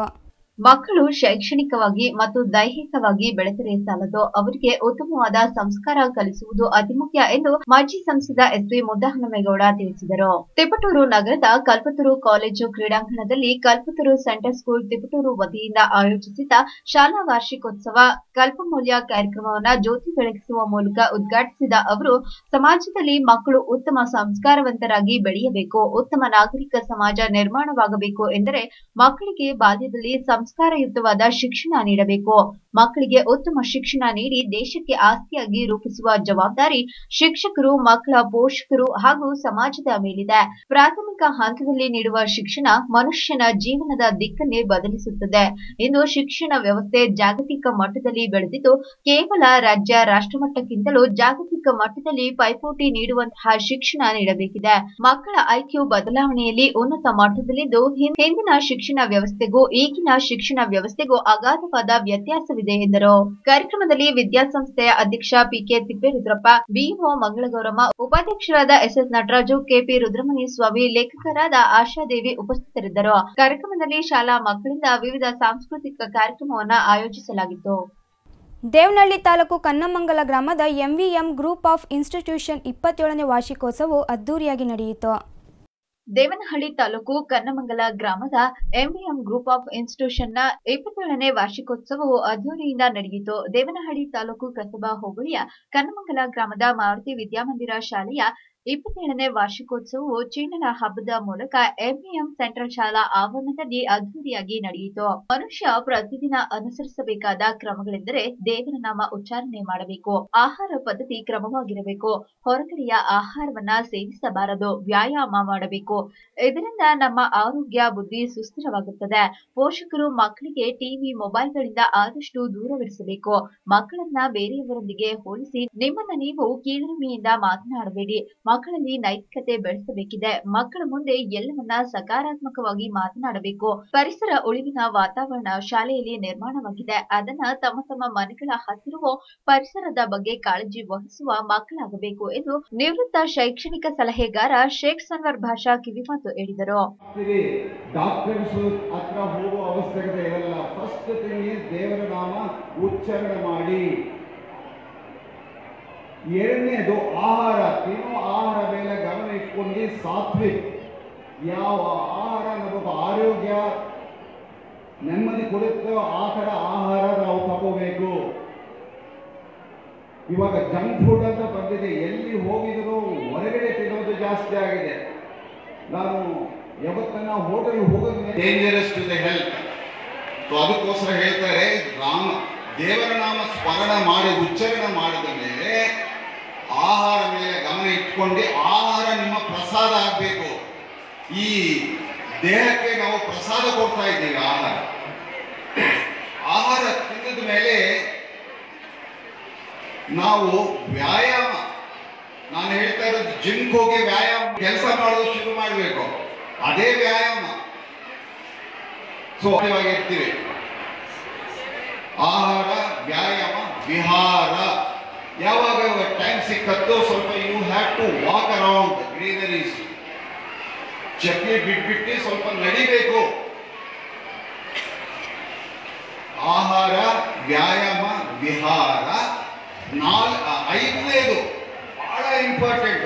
ಮಕ್ಕಳು ಶೈಕ್ಷಣಿಕವಾಗಿ ಮತ್ತು ದೈಹಿಕವಾಗಿ ಬೆಳೆದರೆ ಸಾಲದು ಅವರಿಗೆ ಉತ್ತಮವಾದ ಸಂಸ್ಕಾರ ಕಲಿಸುವುದು ಅತಿ ಮುಖ್ಯ ಎಂದು ಮಾಜಿ ಸಂಸದ ಎಸ್ಪಿ ಮುದ್ದಹನುಮೇಗೌಡ ತಿಳಿಸಿದರು ತಿಪಟೂರು ನಗರದ ಕಲ್ಪತರು ಕಾಲೇಜು ಕ್ರೀಡಾಂಗಣದಲ್ಲಿ ಕಲ್ಪತರು ಸೆಂಟರ್ ಸ್ಕೂಲ್ ತಿಪಟೂರು ವತಿಯಿಂದ ಆಯೋಜಿಸಿದ್ದ ಶಾಲಾ ವಾರ್ಷಿಕೋತ್ಸವ ಕಲ್ಪಮೂಲ್ಯ ಕಾರ್ಯಕ್ರಮವನ್ನ ಜ್ಯೋತಿ ಬೆಳಗಿಸುವ ಮೂಲಕ ಉದ್ಘಾಟಿಸಿದ ಅವರು ಸಮಾಜದಲ್ಲಿ ಮಕ್ಕಳು ಉತ್ತಮ ಸಂಸ್ಕಾರವಂತರಾಗಿ ಬೆಳೆಯಬೇಕು ಉತ್ತಮ ನಾಗರಿಕ ಸಮಾಜ ನಿರ್ಮಾಣವಾಗಬೇಕು ಎಂದರೆ ಮಕ್ಕಳಿಗೆ ಬಾಲ್ಯದಲ್ಲಿ ಸಂಸ್ಕಾರಯುತವಾದ ಶಿಕ್ಷಣ ನೀಡಬೇಕು ಮಕ್ಕಳಿಗೆ ಉತ್ತಮ ಶಿಕ್ಷಣ ನೀಡಿ ದೇಶಕ್ಕೆ ಆಸ್ತಿಯಾಗಿ ರೂಪಿಸುವ ಜವಾಬ್ದಾರಿ ಶಿಕ್ಷಕರು ಮಕ್ಕಳ ಪೋಷಕರು ಹಾಗೂ ಸಮಾಜದ ಮೇಲಿದೆ ಪ್ರಾಥಮಿಕ ಹಂತದಲ್ಲಿ ನೀಡುವ ಶಿಕ್ಷಣ ಮನುಷ್ಯನ ಜೀವನದ ದಿಕ್ಕನ್ನೇ ಬದಲಿಸುತ್ತದೆ ಇಂದು ಶಿಕ್ಷಣ ವ್ಯವಸ್ಥೆ ಜಾಗತಿಕ ಮಟ್ಟದಲ್ಲಿ ಬೆಳೆದಿದ್ದು ಕೇವಲ ರಾಜ್ಯ ರಾಷ್ಟ್ರಮಟ್ಟಕ್ಕಿಂತಲೂ ಜಾಗತಿಕ ಮಟ್ಟದಲ್ಲಿ ಪೈಪೋಟಿ ನೀಡುವಂತಹ ಶಿಕ್ಷಣ ನೀಡಬೇಕಿದೆ ಮಕ್ಕಳ ಐಕ್ಯೂ ಬದಲಾವಣೆಯಲ್ಲಿ ಉನ್ನತ ಮಟ್ಟದಲ್ಲಿದ್ದು ಹಿಂ- ಹಿಂದಿನ ಶಿಕ್ಷಣ ವ್ಯವಸ್ಥೆಗೂ ಈಗಿನ ಶಿಕ್ಷಣ ವ್ಯವಸ್ಥೆಗೂ ಅಗಾಧವಾದ ವ್ಯತ್ಯಾಸವಿದೆ ಎಂದರು ಕಾರ್ಯಕ್ರಮದಲ್ಲಿ ವಿದ್ಯಾಸಂಸ್ಥೆಯ ಅಧ್ಯಕ್ಷ ಪಿಕೆ ತಿಪ್ಪೇರುದ್ರಪ್ಪ ಬಿಇಒ ಮಂಗಳಗೌರಮ್ಮ ಉಪಾಧ್ಯಕ್ಷರಾದ ಎಸ್ಎಸ್ ನಟರಾಜು ಕೆಪಿ ರುದ್ರಮಣಿ ಸ್ವಾಮಿ ಲೇಖಕರಾದ ಆಶಾದೇವಿ ಉಪಸ್ಥಿತರಿದ್ದರು ಕಾರ್ಯಕ್ರಮದಲ್ಲಿ ಶಾಲಾ ಮಕ್ಕಳಿಂದ ವಿವಿಧ ಸಾಂಸ್ಕೃತಿಕ ಕಾರ್ಯಕ್ರಮವನ್ನು ಆಯೋಜಿಸಲಾಗಿತ್ತು ದೇವನಹಳ್ಳಿ ತಾಲೂಕು ಕನ್ನಮಂಗಲ ಗ್ರಾಮದ ಎಂವಿಎಂ ಗ್ರೂಪ್ ಆಫ್ ಇನ್ಸ್ಟಿಟ್ಯೂಷನ್ ಇಪ್ಪತ್ತೇಳನೇ ವಾರ್ಷಿಕೋತ್ಸವವು ಅದ್ದೂರಿಯಾಗಿ ನಡೆಯಿತು ದೇವನಹಳ್ಳಿ ತಾಲೂಕು ಕನ್ನಮಂಗಲ ಗ್ರಾಮದ ಎಂವಿಎಂ ಗ್ರೂಪ್ ಆಫ್ ಇನ್ಸ್ಟಿಟ್ಯೂಷನ್ ನ ಇಪ್ಪತ್ತೇಳನೇ ವಾರ್ಷಿಕೋತ್ಸವವು ಅದ್ದೂರಿಯಿಂದ ನಡೆಯಿತು ದೇವನಹಳ್ಳಿ ತಾಲೂಕು ಕಸಬಾ ಹೋಬಳಿಯ ಕನ್ನಮಂಗಲ ಗ್ರಾಮದ ಮಾರುತಿ ವಿದ್ಯಾಮಂದಿರ ಶಾಲೆಯ ಇಪ್ಪತ್ತೇಳನೇ ವಾರ್ಷಿಕೋತ್ಸವವು ಚಿಣ್ಣನ ಹಬ್ಬದ ಮೂಲಕ ಎಂಇಎಂ ಸೆಂಟ್ರಲ್ ಶಾಲಾ ಆವರಣದಲ್ಲಿ ಅದ್ದೂರಿಯಾಗಿ ನಡೆಯಿತು ಮನುಷ್ಯ ಪ್ರತಿದಿನ ಅನುಸರಿಸಬೇಕಾದ ಕ್ರಮಗಳೆಂದರೆ ದೇವರ ನಾಮ ಉಚ್ಚಾರಣೆ ಮಾಡಬೇಕು ಆಹಾರ ಪದ್ಧತಿ ಕ್ರಮವಾಗಿರಬೇಕು ಹೊರಗಡೆಯ ಆಹಾರವನ್ನ ಸೇವಿಸಬಾರದು ವ್ಯಾಯಾಮ ಮಾಡಬೇಕು ಇದರಿಂದ ನಮ್ಮ ಆರೋಗ್ಯ ಬುದ್ಧಿ ಸುಸ್ಥಿರವಾಗುತ್ತದೆ ಪೋಷಕರು ಮಕ್ಕಳಿಗೆ ಟಿವಿ ಮೊಬೈಲ್ಗಳಿಂದ ಆದಷ್ಟು ದೂರವಿರಿಸಬೇಕು ಮಕ್ಕಳನ್ನ ಬೇರೆಯವರೊಂದಿಗೆ ಹೋಲಿಸಿ ನಿಮ್ಮನ್ನ ನೀವು ಕೀಳರಿಮೆಯಿಂದ ಮಾತನಾಡಬೇಡಿ ಮಕ್ಕಳಲ್ಲಿ ನೈತಿಕತೆ ಬೆಳೆಸಬೇಕಿದೆ ಮಕ್ಕಳ ಮುಂದೆ ಎಲ್ಲವನ್ನ ಸಕಾರಾತ್ಮಕವಾಗಿ ಮಾತನಾಡಬೇಕು ಪರಿಸರ ಉಳಿವಿನ ವಾತಾವರಣ ಶಾಲೆಯಲ್ಲಿ ನಿರ್ಮಾಣವಾಗಿದೆ ಅದನ್ನ ತಮ್ಮ ತಮ್ಮ ಮನೆಗಳ ಹತ್ತಿರವೋ ಪರಿಸರದ ಬಗ್ಗೆ ಕಾಳಜಿ ವಹಿಸುವ ಮಕ್ಕಳಾಗಬೇಕು ಎಂದು ನಿವೃತ್ತ ಶೈಕ್ಷಣಿಕ ಸಲಹೆಗಾರ ಶೇಖ್ ಸನ್ವರ್ ಭಾಷಾ ಕಿವಿಮಾತು ಹೇಳಿದರು ಡಾಕ್ಟರ್ಸ್ ಹತ್ರ ಹೋಗೋ ಅವಶ್ಯಕತೆ ಇರಲ್ಲ ಫಸ್ಟ್ ಥಿಂಗ್ ಈಸ್ ದೇವರ ನಾಮ ಉಚ್ಚಾರಣೆ ಮಾಡಿ ಎರಡನೇದು ಆಹಾರ ತಿನ್ನೋ ಆಹಾರ ಮೇಲೆ ಗಮನ ಇಟ್ಕೊಂಡು ಸಾತ್ವಿಕ್ ಯಾವ ಆಹಾರ ನಮಗೆ ಆರೋಗ್ಯ ನೆಮ್ಮದಿ ಕೊಡುತ್ತೋ ಆ ಥರ ಆಹಾರ ನಾವು ತಗೋಬೇಕು ಇವಾಗ ಜಂಕ್ ಫುಡ್ ಅಂತ ಬಂದಿದೆ ಎಲ್ಲಿ ಹೋಗಿದ್ರು ಹೊರಗಡೆ ತಿನ್ನೋದು ಜಾಸ್ತಿ ಆಗಿದೆ ನಾನು ಯಾವತ್ತನ್ನ ಹೋಟೆಲ್ ಹೋಗೋದು dangerous to the health so ಅದಕ್ಕೋಸ್ಕರ ಹೇಳ್ತಾರೆ ರಾಮ ದೇವರ ನಾಮ ಸ್ಮರಣ ಮಾಡಿ ಉಚ್ಚಾರಣೆ ಮಾಡಿದ ಮೇಲೆ ಆಹಾರ ಮೇಲೆ ಗಮನ ಇಟ್ಕೊಂಡು ಆಹಾರ ನಿಮ್ಮ ಪ್ರಸಾದ ಆಗಬೇಕು ಈ ದೇಹಕ್ಕೆ ನಾವು ಪ್ರಸಾದ ಕೊಡ್ತಾ ಇದ್ದೀವಿ ಆಹಾರ ಆಹಾರ ತಿಂದ ಮೇಲೆ ನಾವು ವ್ಯಾಯಾಮ ನಾನು ಹೇಳ್ತಾ ಇರೋದು ಜಿಮ್ಗೆ ಹೋಗಿ ವ್ಯಾಯಾಮ ಕೆಲಸ ಮಾಡೋದು ಶುರು ಮಾಡಬೇಕು ಅದೇ ವ್ಯಾಯಾಮ ಸೊ ಇರ್ತೀವಿ ಆಹಾರ ವ್ಯಾಯಾಮ ವಿಹಾರ ಯಾವಾಗ ಟೈಮ್ ಸಿಕ್ಕತ್ತೋ ಸ್ವಲ್ಪ you have to walk around greeneries ಚಪ್ಪಲಿ ಬಿಟ್ಬಿಟ್ಟು ಸ್ವಲ್ಪ ನಡಿಬೇಕು ಆಹಾರ ವ್ಯಾಯಾಮ ವಿಹಾರ ನಾಲ್ ಐದನೇದು ಬಹಳ ಇಂಪಾರ್ಟೆಂಟ್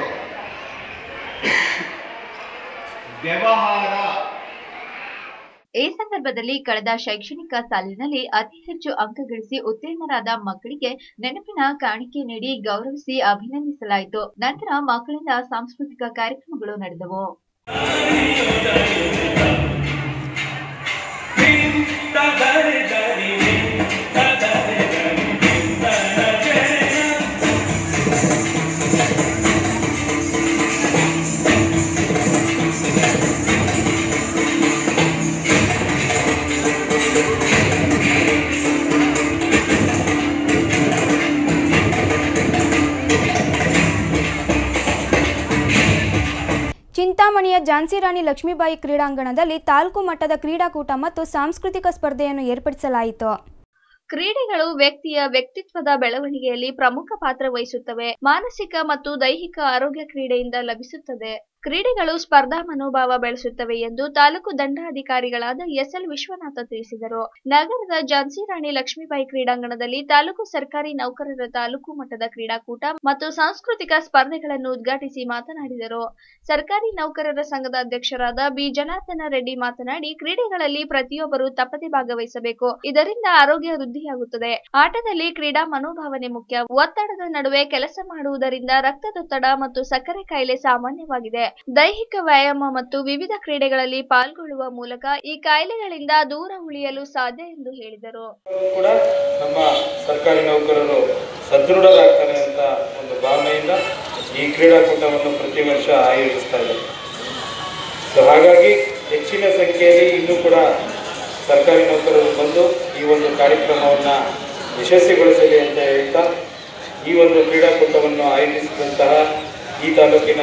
ವ್ಯವಹಾರ ಈ ಸಂದರ್ಭದಲ್ಲಿ ಕಳೆದ ಶೈಕ್ಷಣಿಕ ಸಾಲಿನಲ್ಲಿ ಅತಿ ಹೆಚ್ಚು ಅಂಕ ಗಳಿಸಿ ಉತ್ತೀರ್ಣರಾದ ಮಕ್ಕಳಿಗೆ ನೆನಪಿನ ಕಾಣಿಕೆ ನೀಡಿ ಗೌರವಿಸಿ ಅಭಿನಂದಿಸಲಾಯಿತು ನಂತರ ಮಕ್ಕಳಿಂದ ಸಾಂಸ್ಕೃತಿಕ ಕಾರ್ಯಕ್ರಮಗಳು ನಡೆದವು ಚಿಂತಾಮಣಿಯ ಝಾನ್ಸಿ ರಾಣಿ ಲಕ್ಷ್ಮೀಬಾಯಿ ಕ್ರೀಡಾಂಗಣದಲ್ಲಿ ತಾಲೂಕು ಮಟ್ಟದ ಕ್ರೀಡಾಕೂಟ ಮತ್ತು ಸಾಂಸ್ಕೃತಿಕ ಸ್ಪರ್ಧೆಯನ್ನು ಏರ್ಪಡಿಸಲಾಯಿತು ಕ್ರೀಡೆಗಳು ವ್ಯಕ್ತಿಯ ವ್ಯಕ್ತಿತ್ವದ ಬೆಳವಣಿಗೆಯಲ್ಲಿ ಪ್ರಮುಖ ಪಾತ್ರ ವಹಿಸುತ್ತವೆ ಮಾನಸಿಕ ಮತ್ತು ದೈಹಿಕ ಆರೋಗ್ಯ ಕ್ರೀಡೆಯಿಂದ ಲಭಿಸುತ್ತದೆ ಕ್ರೀಡೆಗಳು ಸ್ಪರ್ಧಾ ಮನೋಭಾವ ಬೆಳೆಸುತ್ತವೆ ಎಂದು ತಾಲೂಕು ದಂಡಾಧಿಕಾರಿಗಳಾದ ಎಸ್ಎಲ್ ವಿಶ್ವನಾಥ ತಿಳಿಸಿದರು ನಗರದ ಝಾನ್ಸಿ ರಾಣಿ ಲಕ್ಷ್ಮೀಬಾಯಿ ಕ್ರೀಡಾಂಗಣದಲ್ಲಿ ತಾಲೂಕು ಸರ್ಕಾರಿ ನೌಕರರ ತಾಲೂಕು ಮಟ್ಟದ ಕ್ರೀಡಾಕೂಟ ಮತ್ತು ಸಾಂಸ್ಕೃತಿಕ ಸ್ಪರ್ಧೆಗಳನ್ನು ಉದ್ಘಾಟಿಸಿ ಮಾತನಾಡಿದರು ಸರ್ಕಾರಿ ನೌಕರರ ಸಂಘದ ಅಧ್ಯಕ್ಷರಾದ ಬಿ ಜನಾರ್ದನ ರೆಡ್ಡಿ ಮಾತನಾಡಿ ಕ್ರೀಡೆಗಳಲ್ಲಿ ಪ್ರತಿಯೊಬ್ಬರು ತಪ್ಪದೆ ಭಾಗವಹಿಸಬೇಕು ಇದರಿಂದ ಆರೋಗ್ಯ ವೃದ್ಧಿಯಾಗುತ್ತದೆ ಆಟದಲ್ಲಿ ಕ್ರೀಡಾ ಮನೋಭಾವನೆ ಮುಖ್ಯ ಒತ್ತಡದ ನಡುವೆ ಕೆಲಸ ಮಾಡುವುದರಿಂದ ರಕ್ತದೊತ್ತಡ ಮತ್ತು ಸಕ್ಕರೆ ಕಾಯಿಲೆ ಸಾಮಾನ್ಯವಾಗಿದೆ ದೈಹಿಕ ವ್ಯಾಯಾಮ ಮತ್ತು ವಿವಿಧ ಕ್ರೀಡೆಗಳಲ್ಲಿ ಪಾಲ್ಗೊಳ್ಳುವ ಮೂಲಕ ಈ ಕಾಯಿಲೆಗಳಿಂದ ದೂರ ಉಳಿಯಲು ಸಾಧ್ಯ ಎಂದು ಹೇಳಿದರು ಕೂಡ ನಮ್ಮ ಸರ್ಕಾರಿ ನೌಕರರು ಸದೃಢರಾಗ್ತಾರೆ ಅಂತ ಒಂದು ಭಾವನೆಯಿಂದ ಈ ಕ್ರೀಡಾಕೂಟವನ್ನು ಪ್ರತಿ ವರ್ಷ ಆಯೋಜಿಸ್ತಾ ಇದೆ ಸೊ ಹಾಗಾಗಿ ಹೆಚ್ಚಿನ ಸಂಖ್ಯೆಯಲ್ಲಿ ಇನ್ನೂ ಕೂಡ ಸರ್ಕಾರಿ ನೌಕರರು ಬಂದು ಈ ಒಂದು ಕಾರ್ಯಕ್ರಮವನ್ನು ಯಶಸ್ವಿಗೊಳಿಸಲಿ ಅಂತ ಹೇಳ್ತಾ ಈ ಒಂದು ಕ್ರೀಡಾಕೂಟವನ್ನು ಆಯೋಜಿಸಿದಂತಹ ಈ ತಾಲೂಕಿನ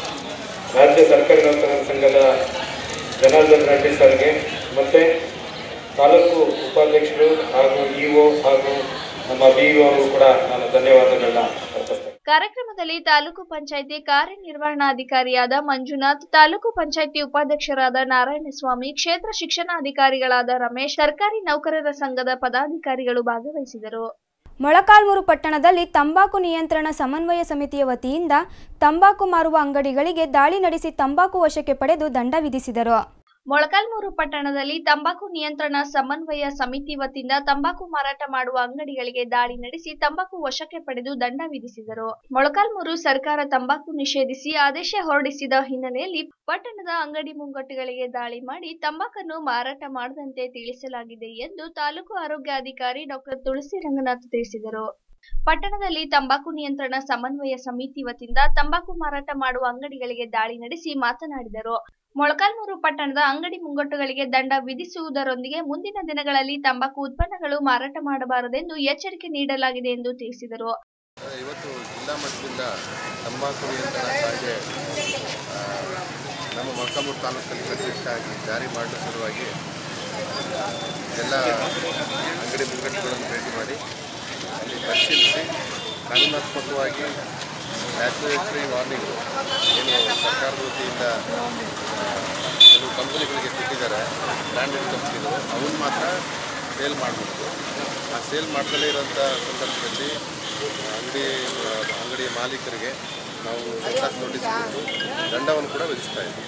ರಾಜ್ಯ ಸರ್ಕಾರಿ ನೌಕರರ ಸಂಘದ ಜನಾರ್ದನ್ ರೆಡ್ಡಿ ಸರ್ಗೆ ಮತ್ತು ತಾಲೂಕು ಉಪಾಧ್ಯಕ್ಷರು ಹಾಗೂ ಇ ಒ ಹಾಗೂ ನಮ್ಮ ಬಿ ಅವರು ಕೂಡ ನಾನು ಧನ್ಯವಾದಗಳನ್ನ ಅರ್ಪಿಸ್ತೇನೆ ಕಾರ್ಯಕ್ರಮದಲ್ಲಿ ತಾಲೂಕು ಪಂಚಾಯಿತಿ ಕಾರ್ಯನಿರ್ವಹಣಾಧಿಕಾರಿಯಾದ ಮಂಜುನಾಥ್ ತಾಲೂಕು ಪಂಚಾಯಿತಿ ಉಪಾಧ್ಯಕ್ಷರಾದ ನಾರಾಯಣಸ್ವಾಮಿ ಕ್ಷೇತ್ರ ಶಿಕ್ಷಣಾಧಿಕಾರಿಗಳಾದ ರಮೇಶ್ ಸರ್ಕಾರಿ ನೌಕರರ ಸಂಘದ ಪದಾಧಿಕಾರಿಗಳು ಭಾಗವಹಿಸಿದರು ಮೊಳಕಾಲ್ಮೂರು ಪಟ್ಟಣದಲ್ಲಿ ತಂಬಾಕು ನಿಯಂತ್ರಣ ಸಮನ್ವಯ ಸಮಿತಿಯ ವತಿಯಿಂದ ತಂಬಾಕು ಮಾರುವ ಅಂಗಡಿಗಳಿಗೆ ದಾಳಿ ನಡೆಸಿ ತಂಬಾಕು ವಶಕ್ಕೆ ಪಡೆದು ದಂಡ ವಿಧಿಸಿದರು ಮೊಳಕಾಲ್ಮೂರು ಪಟ್ಟಣದಲ್ಲಿ ತಂಬಾಕು ನಿಯಂತ್ರಣ ಸಮನ್ವಯ ಸಮಿತಿ ವತಿಯಿಂದ ತಂಬಾಕು ಮಾರಾಟ ಮಾಡುವ ಅಂಗಡಿಗಳಿಗೆ ದಾಳಿ ನಡೆಸಿ ತಂಬಾಕು ವಶಕ್ಕೆ ಪಡೆದು ದಂಡ ವಿಧಿಸಿದರು ಮೊಳಕಾಲ್ಮೂರು ಸರ್ಕಾರ ತಂಬಾಕು ನಿಷೇಧಿಸಿ ಆದೇಶ ಹೊರಡಿಸಿದ ಹಿನ್ನೆಲೆಯಲ್ಲಿ ಪಟ್ಟಣದ ಅಂಗಡಿ ಮುಂಗಟ್ಟುಗಳಿಗೆ ದಾಳಿ ಮಾಡಿ ತಂಬಾಕನ್ನು ಮಾರಾಟ ಮಾಡದಂತೆ ತಿಳಿಸಲಾಗಿದೆ ಎಂದು ತಾಲೂಕು ಆರೋಗ್ಯಾಧಿಕಾರಿ ಡಾಕ್ಟರ್ ತುಳಸಿ ರಂಗನಾಥ್ ತಿಳಿಸಿದರು ಪಟ್ಟಣದಲ್ಲಿ ತಂಬಾಕು ನಿಯಂತ್ರಣ ಸಮನ್ವಯ ಸಮಿತಿ ವತಿಯಿಂದ ತಂಬಾಕು ಮಾರಾಟ ಮಾಡುವ ಅಂಗಡಿಗಳಿಗೆ ದಾಳಿ ನಡೆಸಿ ಮಾತನಾಡಿದರು ಮೊಳಕಾಲ್ಮೂರು ಪಟ್ಟಣದ ಅಂಗಡಿ ಮುಂಗಟ್ಟುಗಳಿಗೆ ದಂಡ ವಿಧಿಸುವುದರೊಂದಿಗೆ ಮುಂದಿನ ದಿನಗಳಲ್ಲಿ ತಂಬಾಕು ಉತ್ಪನ್ನಗಳು ಮಾರಾಟ ಮಾಡಬಾರದೆಂದು ಎಚ್ಚರಿಕೆ ನೀಡಲಾಗಿದೆ ಎಂದು ತಿಳಿಸಿದರು ಇವತ್ತು ಜಿಲ್ಲಾ ಮಟ್ಟದಿಂದ ತಂಬಾಕು ನಿಯಂತ್ರಣ ಕಾಯ್ದೆ ಆ, ನಮ್ಮ ಮೊಳಕಾಮೂರು ತಾಲೂಕಲ್ಲಿ ಕಟ್ಟುನಿಟ್ಟಾಗಿ ಜಾರಿ ಮಾಡಲು ಸಲುವಾಗಿ ಎಲ್ಲ ಅಂಗಡಿ ಮುಂಗಟ್ಟುಗಳನ್ನು ಭೇಟಿ ಮಾಡಿ ಅಲ್ಲಿ ಪರಿಶೀಲಿಸಿ ಕಾನೂನಾತ್ಮಕವಾಗಿ ನ್ಯಾಚುರೇಟರಿ ವಾರ್ನಿಂಗ್ ಏನು ಸರ್ಕಾರದ ವತಿಯಿಂದ ಆ, ಕೆಲವು ಕಂಪನಿಗಳಿಗೆ ಕೊಟ್ಟಿದ್ದಾರೆ ಬ್ರ್ಯಾಂಡೆಡ್ ಕಂಪ್ನಿಗಳು ಅವನ್ನ ಮಾತ್ರ ಸೇಲ್ ಮಾಡಬೇಕು ಆ ಸೇಲ್ ಮಾಡ್ದಲೇ ಇರೋಂಥ ಸಂದರ್ಭದಲ್ಲಿ ಅಂಗಡಿ ಅಂಗಡಿಯ ಮಾಲೀಕರಿಗೆ ನಾವು ಸೆನ್ಸಾಸ್ ನೋಟಿಸ್ ಕೊಟ್ಟು ದಂಡವನ್ನು ಕೂಡ ವಿಧಿಸ್ತಾ ಇದ್ದೀವಿ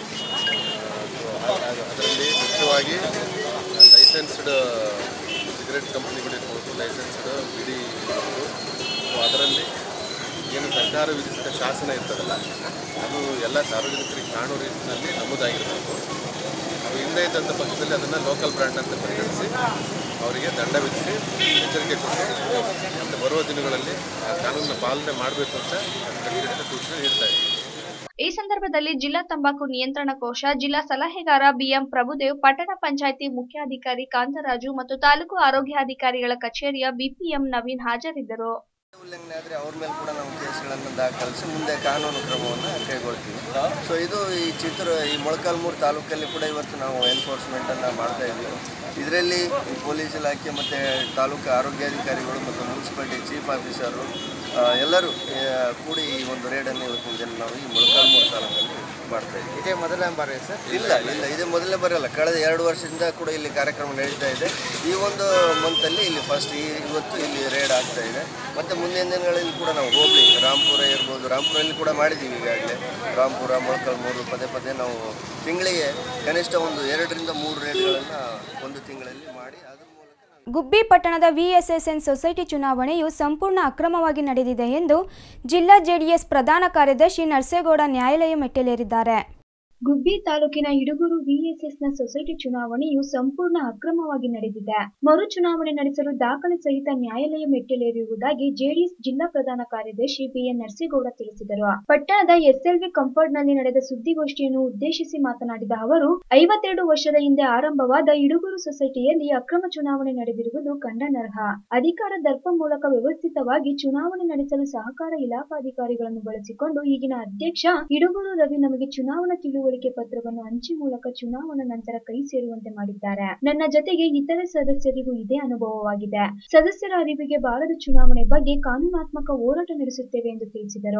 ಸೊ ಅದರಲ್ಲಿ ಮುಖ್ಯವಾಗಿ ಲೈಸೆನ್ಸ್ಡ್ ಸಿಗರೆಟ್ ಕಂಪ್ನಿಗಳಿರ್ಬೋದು ಲೈಸೆನ್ಸ್ಡ್ ಬಿಡಿ ಇರ್ಬೋದು ಸೊ ಅದರಲ್ಲಿ ಏನು ಸರ್ಕಾರ ವಿಧಿಸಿದ ಶಾಸನ ಇರ್ತದಲ್ಲ ಅದು ಎಲ್ಲ ಸಾರ್ವಜನಿಕರಿಗೆ ಕಾಣೋ ರೀತಿಯಲ್ಲಿ ನಮೂದಾಗಿರಬೇಕು ಅದು ಹಿಂದೆ ಇದ್ದಂಥ ಪಕ್ಷದಲ್ಲಿ ಅದನ್ನು ಲೋಕಲ್ ಬ್ರ್ಯಾಂಡ್ ಅಂತ ಪರಿಗಣಿಸಿ ಅವರಿಗೆ ದಂಡ ವಿಧಿಸಿ ಎಚ್ಚರಿಕೆ ಕೊಟ್ಟು ಮತ್ತು ಬರುವ ದಿನಗಳಲ್ಲಿ ಆ ಕಾನೂನನ್ನ ಪಾಲನೆ ಮಾಡಬೇಕು ಅಂತ ಕಟ್ಟುನಿಟ್ಟಿನ ಸೂಚನೆ ನೀಡ್ತಾ ಇದ್ದೀವಿ ಈ ಸಂದರ್ಭದಲ್ಲಿ ಜಿಲ್ಲಾ ತಂಬಾಕು ನಿಯಂತ್ರಣ ಕೋಶ ಜಿಲ್ಲಾ ಸಲಹೆಗಾರ ಬಿಎಂ ಪ್ರಭುದೇವ್ ಪಟ್ಟಣ ಪಂಚಾಯಿತಿ ಮುಖ್ಯಾಧಿಕಾರಿ ಕಾಂತರಾಜು ಮತ್ತು ತಾಲೂಕು ಆರೋಗ್ಯಾಧಿಕಾರಿಗಳ ಕಚೇರಿಯ ಬಿಪಿಎಂ ನವೀನ್ ಹಾಜರಿದ್ದರು ಉಲ್ಲಂಘನೆ ಆದರೆ ಅವ್ರ ಮೇಲೆ ಕೂಡ ನಾವು ಕೇಸ್ಗಳನ್ನು ದಾಖಲಿಸಿ ಮುಂದೆ ಕಾನೂನು ಕ್ರಮವನ್ನು ಕೈಗೊಳ್ತೀವಿ ಸೊ ಇದು ಈ ಚಿತ್ರ ಈ ಮೊಳಕಾಲ್ಮೂರು ತಾಲೂಕಲ್ಲಿ ಕೂಡ ಇವತ್ತು ನಾವು ಎನ್ಫೋರ್ಸ್ಮೆಂಟನ್ನು ಮಾಡ್ತಾ ಇದ್ದೀವಿ ಇದರಲ್ಲಿ ಈ ಪೊಲೀಸ್ ಇಲಾಖೆ ಮತ್ತು ತಾಲೂಕು ಆರೋಗ್ಯಾಧಿಕಾರಿಗಳು ಮತ್ತು ಮುನ್ಸಿಪಾಲಿಟಿ ಚೀಫ್ ಆಫೀಸರು ಆ, ಎಲ್ಲರೂ ಆ, ಕೂಡಿ ಈ ಒಂದು ರೇಡನ್ನು ಇವತ್ತಿನ ದಿನ ನಾವು ಈ ಮೊಳಕಾಲ್ಮೂರು ತಾಲೂಕಲ್ಲಿ ಮಾಡ್ತಾ ಇದ್ದೀವಿ ಇದೇ ಮೊದಲನೇ ಬಾರಿ ಸರ್ ಇಲ್ಲ ಇಲ್ಲ ಇದೇ ಮೊದಲನೇ ಬಾರಿ ಅಲ್ಲ ಕಳೆದ ಎರಡು ವರ್ಷದಿಂದ ಕೂಡ ಇಲ್ಲಿ ಕಾರ್ಯಕ್ರಮ ನಡೀತಾ ಇದೆ ಈ ಒಂದು ಮಂತಲ್ಲಿ ಇಲ್ಲಿ ಫಸ್ಟ್ ಈ ಇವತ್ತು ಇಲ್ಲಿ ರೇಡ್ ಆಗ್ತಾ ಇದೆ ಮತ್ತು ಮುಂದಿನ ದಿನಗಳಲ್ಲಿ ಕೂಡ ನಾವು ಹೋಬಳಿ ರಾಂಪುರ ಇರ್ಬೋದು ರಾಂಪುರಲ್ಲಿ ಕೂಡ ಮಾಡಿದ್ದೀವಿ ಈಗಾಗಲೇ ರಾಂಪುರ ಮೊಳಕಾಲ್ಮೂರು ಪದೇ ಪದೇ ನಾವು ತಿಂಗಳಿಗೆ ಕನಿಷ್ಠ ಒಂದು ಎರಡರಿಂದ ಮೂರು ರೇಡ್ಗಳನ್ನು ಒಂದು ತಿಂಗಳಲ್ಲಿ ಮಾಡಿ ಅದ್ರ ಗುಬ್ಬಿ ಪಟ್ಟಣದ ವಿಎಸ್ಎಸ್ಎನ್ ಸೊಸೈಟಿ ಚುನಾವಣೆಯು ಸಂಪೂರ್ಣ ಅಕ್ರಮವಾಗಿ ನಡೆದಿದೆ ಎಂದು ಜಿಲ್ಲಾ ಜೆಡಿಎಸ್ ಪ್ರಧಾನ ಕಾರ್ಯದರ್ಶಿ ನರ್ಸೇಗೌಡ ನ್ಯಾಯಾಲಯ ಮೆಟ್ಟಿಲೇರಿದ್ದಾರೆ ಗುಬ್ಬಿ ತಾಲೂಕಿನ ಇಡುಗೂರು ವಿಎಸ್ಎಸ್ನ ಸೊಸೈಟಿ ಚುನಾವಣೆಯು ಸಂಪೂರ್ಣ ಅಕ್ರಮವಾಗಿ ನಡೆದಿದೆ ಮರು ಚುನಾವಣೆ ನಡೆಸಲು ದಾಖಲೆ ಸಹಿತ ನ್ಯಾಯಾಲಯ ಮೆಟ್ಟಿಲೇರಿರುವುದಾಗಿ ಜೆಡಿಎಸ್ ಜಿಲ್ಲಾ ಪ್ರಧಾನ ಕಾರ್ಯದರ್ಶಿ ಬಿಎನ್ ನರಸೇಗೌಡ ತಿಳಿಸಿದರು ಪಟ್ಟಣದ ಎಸ್ಎಲ್ವಿ ಕಂಪೌಂಡ್ನಲ್ಲಿ ನಡೆದ ಸುದ್ದಿಗೋಷ್ಠಿಯನ್ನು ಉದ್ದೇಶಿಸಿ ಮಾತನಾಡಿದ ಅವರು ಐವತ್ತೆರಡು ವರ್ಷದ ಹಿಂದೆ ಆರಂಭವಾದ ಇಡುಗೂರು ಸೊಸೈಟಿಯಲ್ಲಿ ಅಕ್ರಮ ಚುನಾವಣೆ ನಡೆದಿರುವುದು ಖಂಡನಾರ್ಹ ಅಧಿಕಾರ ದರ್ಪ ಮೂಲಕ ವ್ಯವಸ್ಥಿತವಾಗಿ ಚುನಾವಣೆ ನಡೆಸಲು ಸಹಕಾರ ಇಲಾಖಾಧಿಕಾರಿಗಳನ್ನು ಬಳಸಿಕೊಂಡು ಈಗಿನ ಅಧ್ಯಕ್ಷ ಇಡುಗೂರು ರವಿ ನಮಗೆ ಚುನಾವಣಾ ತಿಳುವಳಿಕೆ ಪತ್ರವನ್ನು ಅಂಚೆ ಮೂಲಕ ಚುನಾವಣಾ ನಂತರ ಕೈ ಸೇರುವಂತೆ ಮಾಡಿದ್ದಾರೆ ನನ್ನ ಜೊತೆಗೆ ಇತರೆ ಸದಸ್ಯರಿಗೂ ಇದೇ ಅನುಭವವಾಗಿದೆ ಸದಸ್ಯರ ಅರಿವಿಗೆ ಬಾರದ ಚುನಾವಣೆ ಬಗ್ಗೆ ಕಾನೂನಾತ್ಮಕ ಹೋರಾಟ ನಡೆಸುತ್ತೇವೆ ಎಂದು ತಿಳಿಸಿದರು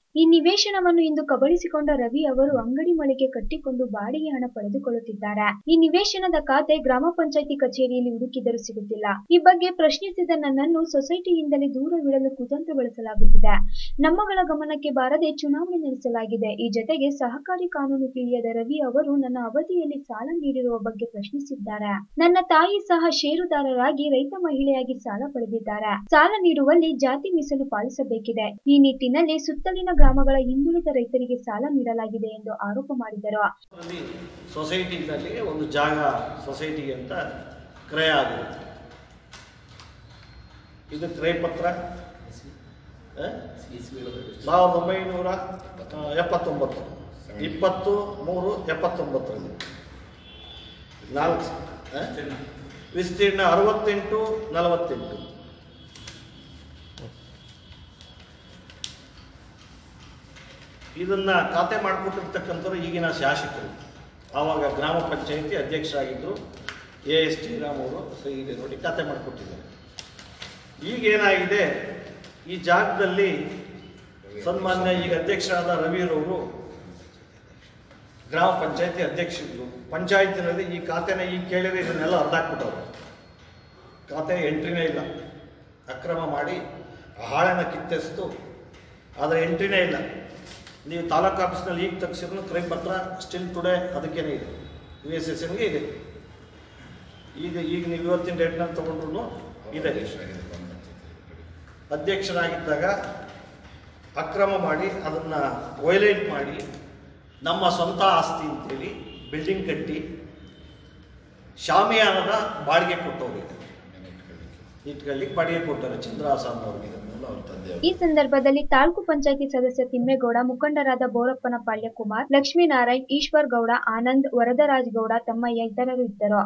ಈ ನಿವೇಶನವನ್ನು ಇಂದು ಕಬಳಿಸಿಕೊಂಡ ರವಿ ಅವರು ಅಂಗಡಿ ಮಳಿಗೆ ಕಟ್ಟಿಕೊಂಡು ಬಾಡಿಗೆ ಹಣ ಪಡೆದುಕೊಳ್ಳುತ್ತಿದ್ದಾರೆ ಈ ನಿವೇಶನದ ಖಾತೆ ಗ್ರಾಮ ಪಂಚಾಯಿತಿ ಕಚೇರಿಯಲ್ಲಿ ಹುಡುಕಿದರೂ ಸಿಗುತ್ತಿಲ್ಲ ಈ ಬಗ್ಗೆ ಪ್ರಶ್ನಿಸಿದ ನನ್ನನ್ನು ಸೊಸೈಟಿಯಿಂದಲೇ ದೂರವಿಡಲು ಕುತಂತ್ರ ಬಳಸಲಾಗುತ್ತಿದೆ ನಮ್ಮಗಳ ಗಮನಕ್ಕೆ ಬಾರದೆ ಚುನಾವಣೆ ನಡೆಸಲಾಗಿದೆ ಈ ಜೊತೆಗೆ ಸಹಕಾರಿ ಕಾನೂನು ತಿಳಿಯದ ರವಿ ಅವರು ನನ್ನ ಅವಧಿಯಲ್ಲಿ ಸಾಲ ನೀಡಿರುವ ಬಗ್ಗೆ ಪ್ರಶ್ನಿಸಿದ್ದಾರೆ ನನ್ನ ತಾಯಿ ಸಹ ಷೇರುದಾರರಾಗಿ ರೈತ ಮಹಿಳೆಯಾಗಿ ಸಾಲ ಪಡೆದಿದ್ದಾರೆ ಸಾಲ ನೀಡುವಲ್ಲಿ ಜಾತಿ ಮೀಸಲು ಪಾಲಿಸಬೇಕಿದೆ ಈ ನಿಟ್ಟಿನಲ್ಲಿ ಸುತ್ತಲಿನ ಗ್ರಾಮಗಳ ಹಿಂದುಳಿದ ರೈತರಿಗೆ ಸಾಲ ನೀಡಲಾಗಿದೆ ಎಂದು ಆರೋಪ ಮಾಡಿದರು ಅಲ್ಲಿ ಸೊಸೈಟಿನಲ್ಲಿ ಒಂದು ಜಾಗ ಸೊಸೈಟಿಗೆ ಅಂತ ಕ್ರಯ ಆಗಿರುತ್ತೆ ಇದು ಕ್ರಯ ಪತ್ರ ಆ? ಸಾವಿರದ ಒಂಬೈನೂರ ಆ, ಎಪ್ಪತ್ತೊಂಬತ್ತು ಇಪ್ಪತ್ತು ಮೂರು ಎಪ್ಪತ್ತೊಂಬತ್ತರಲ್ಲಿ ನಾಲ್ಕು ಆ? ವಿಸ್ತೀರ್ಣ ಅರವತ್ತೆಂಟು ನಲವತ್ತೆಂಟು ಇದನ್ನ ಖಾತೆ ಮಾಡಿಕೊಟ್ಟಿರ್ತಕ್ಕಂಥವ್ರು ಈಗಿನ ಶಾಸಕರು ಆವಾಗ ಗ್ರಾಮ ಪಂಚಾಯಿತಿ ಅಧ್ಯಕ್ಷರಾಗಿದ್ದರು ಎ ಎಸ್ ಶ್ರೀರಾಮ್ ಅವರು ಸೊ ಇದೆ ನೋಡಿ ಖಾತೆ ಮಾಡಿಕೊಟ್ಟಿದ್ದಾರೆ ಈಗ ಏನಾಗಿದೆ ಈ ಜಾಗದಲ್ಲಿ ಸನ್ಮಾನ್ಯ ಈಗ ಅಧ್ಯಕ್ಷರಾದ ರವಿರವರು ಗ್ರಾಮ ಪಂಚಾಯತಿ ಅಧ್ಯಕ್ಷರಿದ್ರು ಪಂಚಾಯತಿನಲ್ಲಿ ಈ ಖಾತೆನ ಈಗ ಕೇಳಿದ್ರೆ ಇದನ್ನೆಲ್ಲ ಅರ್ಧಾಕ್ಬಿಟ್ಟವ್ರು ಖಾತೆ ಎಂಟ್ರಿನೇ ಇಲ್ಲ ಅಕ್ರಮ ಮಾಡಿ ಆ ಹಾಳನ್ನು ಕಿತ್ತೆಸ್ತು ಆದರೆ ಎಂಟ್ರಿನೇ ಇಲ್ಲ ನೀವು ತಾಲೂಕು ಆಫೀಸ್ನಲ್ಲಿ ಈಗ ತೆಗ್ಸಿದ್ರು ಕ್ರೈ ಪತ್ರ ಸ್ಟಿಲ್ ಟುಡೇ ಅದಕ್ಕೇನೆ ಇದೆ ಯು ಎಸ್ ಎಸ್ ಎನ್ಗೆ ಇದೆ ಈಗ ಈಗ ನೀವು ಇವತ್ತಿನ ಡೇಟ್ನಲ್ಲಿ ತೊಗೊಂಡ್ರು ಇದೆ ಅಧ್ಯಕ್ಷರಾಗಿದ್ದಾಗ ಅಕ್ರಮ ಮಾಡಿ ಅದನ್ನು ವೈಲೇಟ್ ಮಾಡಿ ನಮ್ಮ ಸ್ವಂತ ಆಸ್ತಿ ಅಂತೇಳಿ ಬಿಲ್ಡಿಂಗ್ ಕಟ್ಟಿ ಶಾಮಿಯಾನದ ಬಾಡಿಗೆ ಕೊಟ್ಟವ್ರಿಗೆ ಇಟ್ಕೊಳ್ಳಿಕ್ಕೆ ಬಾಡಿಗೆ ಕೊಟ್ಟವ್ರೆ ಚಂದ್ರಹಾಸನ್ ಅವ್ರಿಗೆ ಇದನ್ನೆಲ್ಲ ಅವ್ರ ತಂದೆ ಈ ಸಂದರ್ಭದಲ್ಲಿ ತಾಲೂಕು ಪಂಚಾಯಿತಿ ಸದಸ್ಯ ತಿಮ್ಮೇಗೌಡ ಮುಖಂಡರಾದ ಬೋರಪ್ಪನ ಪಾಳ್ಯಕುಮಾರ್ ಲಕ್ಷ್ಮೀನಾರಾಯಣ್ ಈಶ್ವರ್ ಗೌಡ ಆನಂದ್ ವರದರಾಜ್ ಗೌಡ ತಮ್ಮಯ್ಯ ಇತರರು ಇದ್ದರು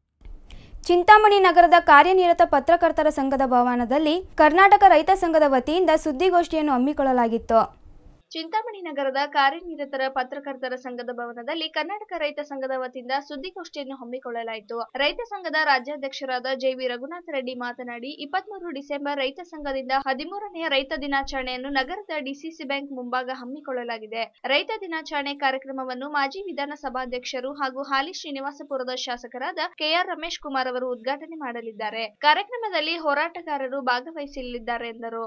ಚಿಂತಾಮಣಿ ನಗರದ ಕಾರ್ಯನಿರತ ಪತ್ರಕರ್ತರ ಸಂಘದ ಭವನದಲ್ಲಿ ಕರ್ನಾಟಕ ರೈತ ಸಂಘದ ವತಿಯಿಂದ ಸುದ್ದಿಗೋಷ್ಠಿಯನ್ನು ಹಮ್ಮಿಕೊಳ್ಳಲಾಗಿತ್ತು ಚಿಂತಾಮಣಿ ನಗರದ ಕಾರ್ಯನಿರತರ ಪತ್ರಕರ್ತರ ಸಂಘದ ಭವನದಲ್ಲಿ ಕರ್ನಾಟಕ ರೈತ ಸಂಘದ ವತಿಯಿಂದ ಸುದ್ದಿಗೋಷ್ಠಿಯನ್ನು ಹಮ್ಮಿಕೊಳ್ಳಲಾಯಿತು ರೈತ ಸಂಘದ ರಾಜ್ಯಾಧ್ಯಕ್ಷರಾದ ಜೆವಿ ರಘುನಾಥ ರೆಡ್ಡಿ ಮಾತನಾಡಿ ಇಪ್ಪತ್ಮೂರು ಡಿಸೆಂಬರ್ ರೈತ ಸಂಘದಿಂದ ಹದಿಮೂರನೆಯ ರೈತ ದಿನಾಚರಣೆಯನ್ನು ನಗರದ ಡಿಸಿಸಿ ಬ್ಯಾಂಕ್ ಮುಂಭಾಗ ಹಮ್ಮಿಕೊಳ್ಳಲಾಗಿದೆ ರೈತ ದಿನಾಚರಣೆ ಕಾರ್ಯಕ್ರಮವನ್ನು ಮಾಜಿ ವಿಧಾನಸಭಾಧ್ಯಕ್ಷರು ಹಾಗೂ ಹಾಲಿ ಶ್ರೀನಿವಾಸಪುರದ ಶಾಸಕರಾದ ಕೆಆರ್ ರಮೇಶ್ ಕುಮಾರ್ ಅವರು ಉದ್ಘಾಟನೆ ಮಾಡಲಿದ್ದಾರೆ ಕಾರ್ಯಕ್ರಮದಲ್ಲಿ ಹೋರಾಟಗಾರರು ಭಾಗವಹಿಸಲಿದ್ದಾರೆ ಎಂದರು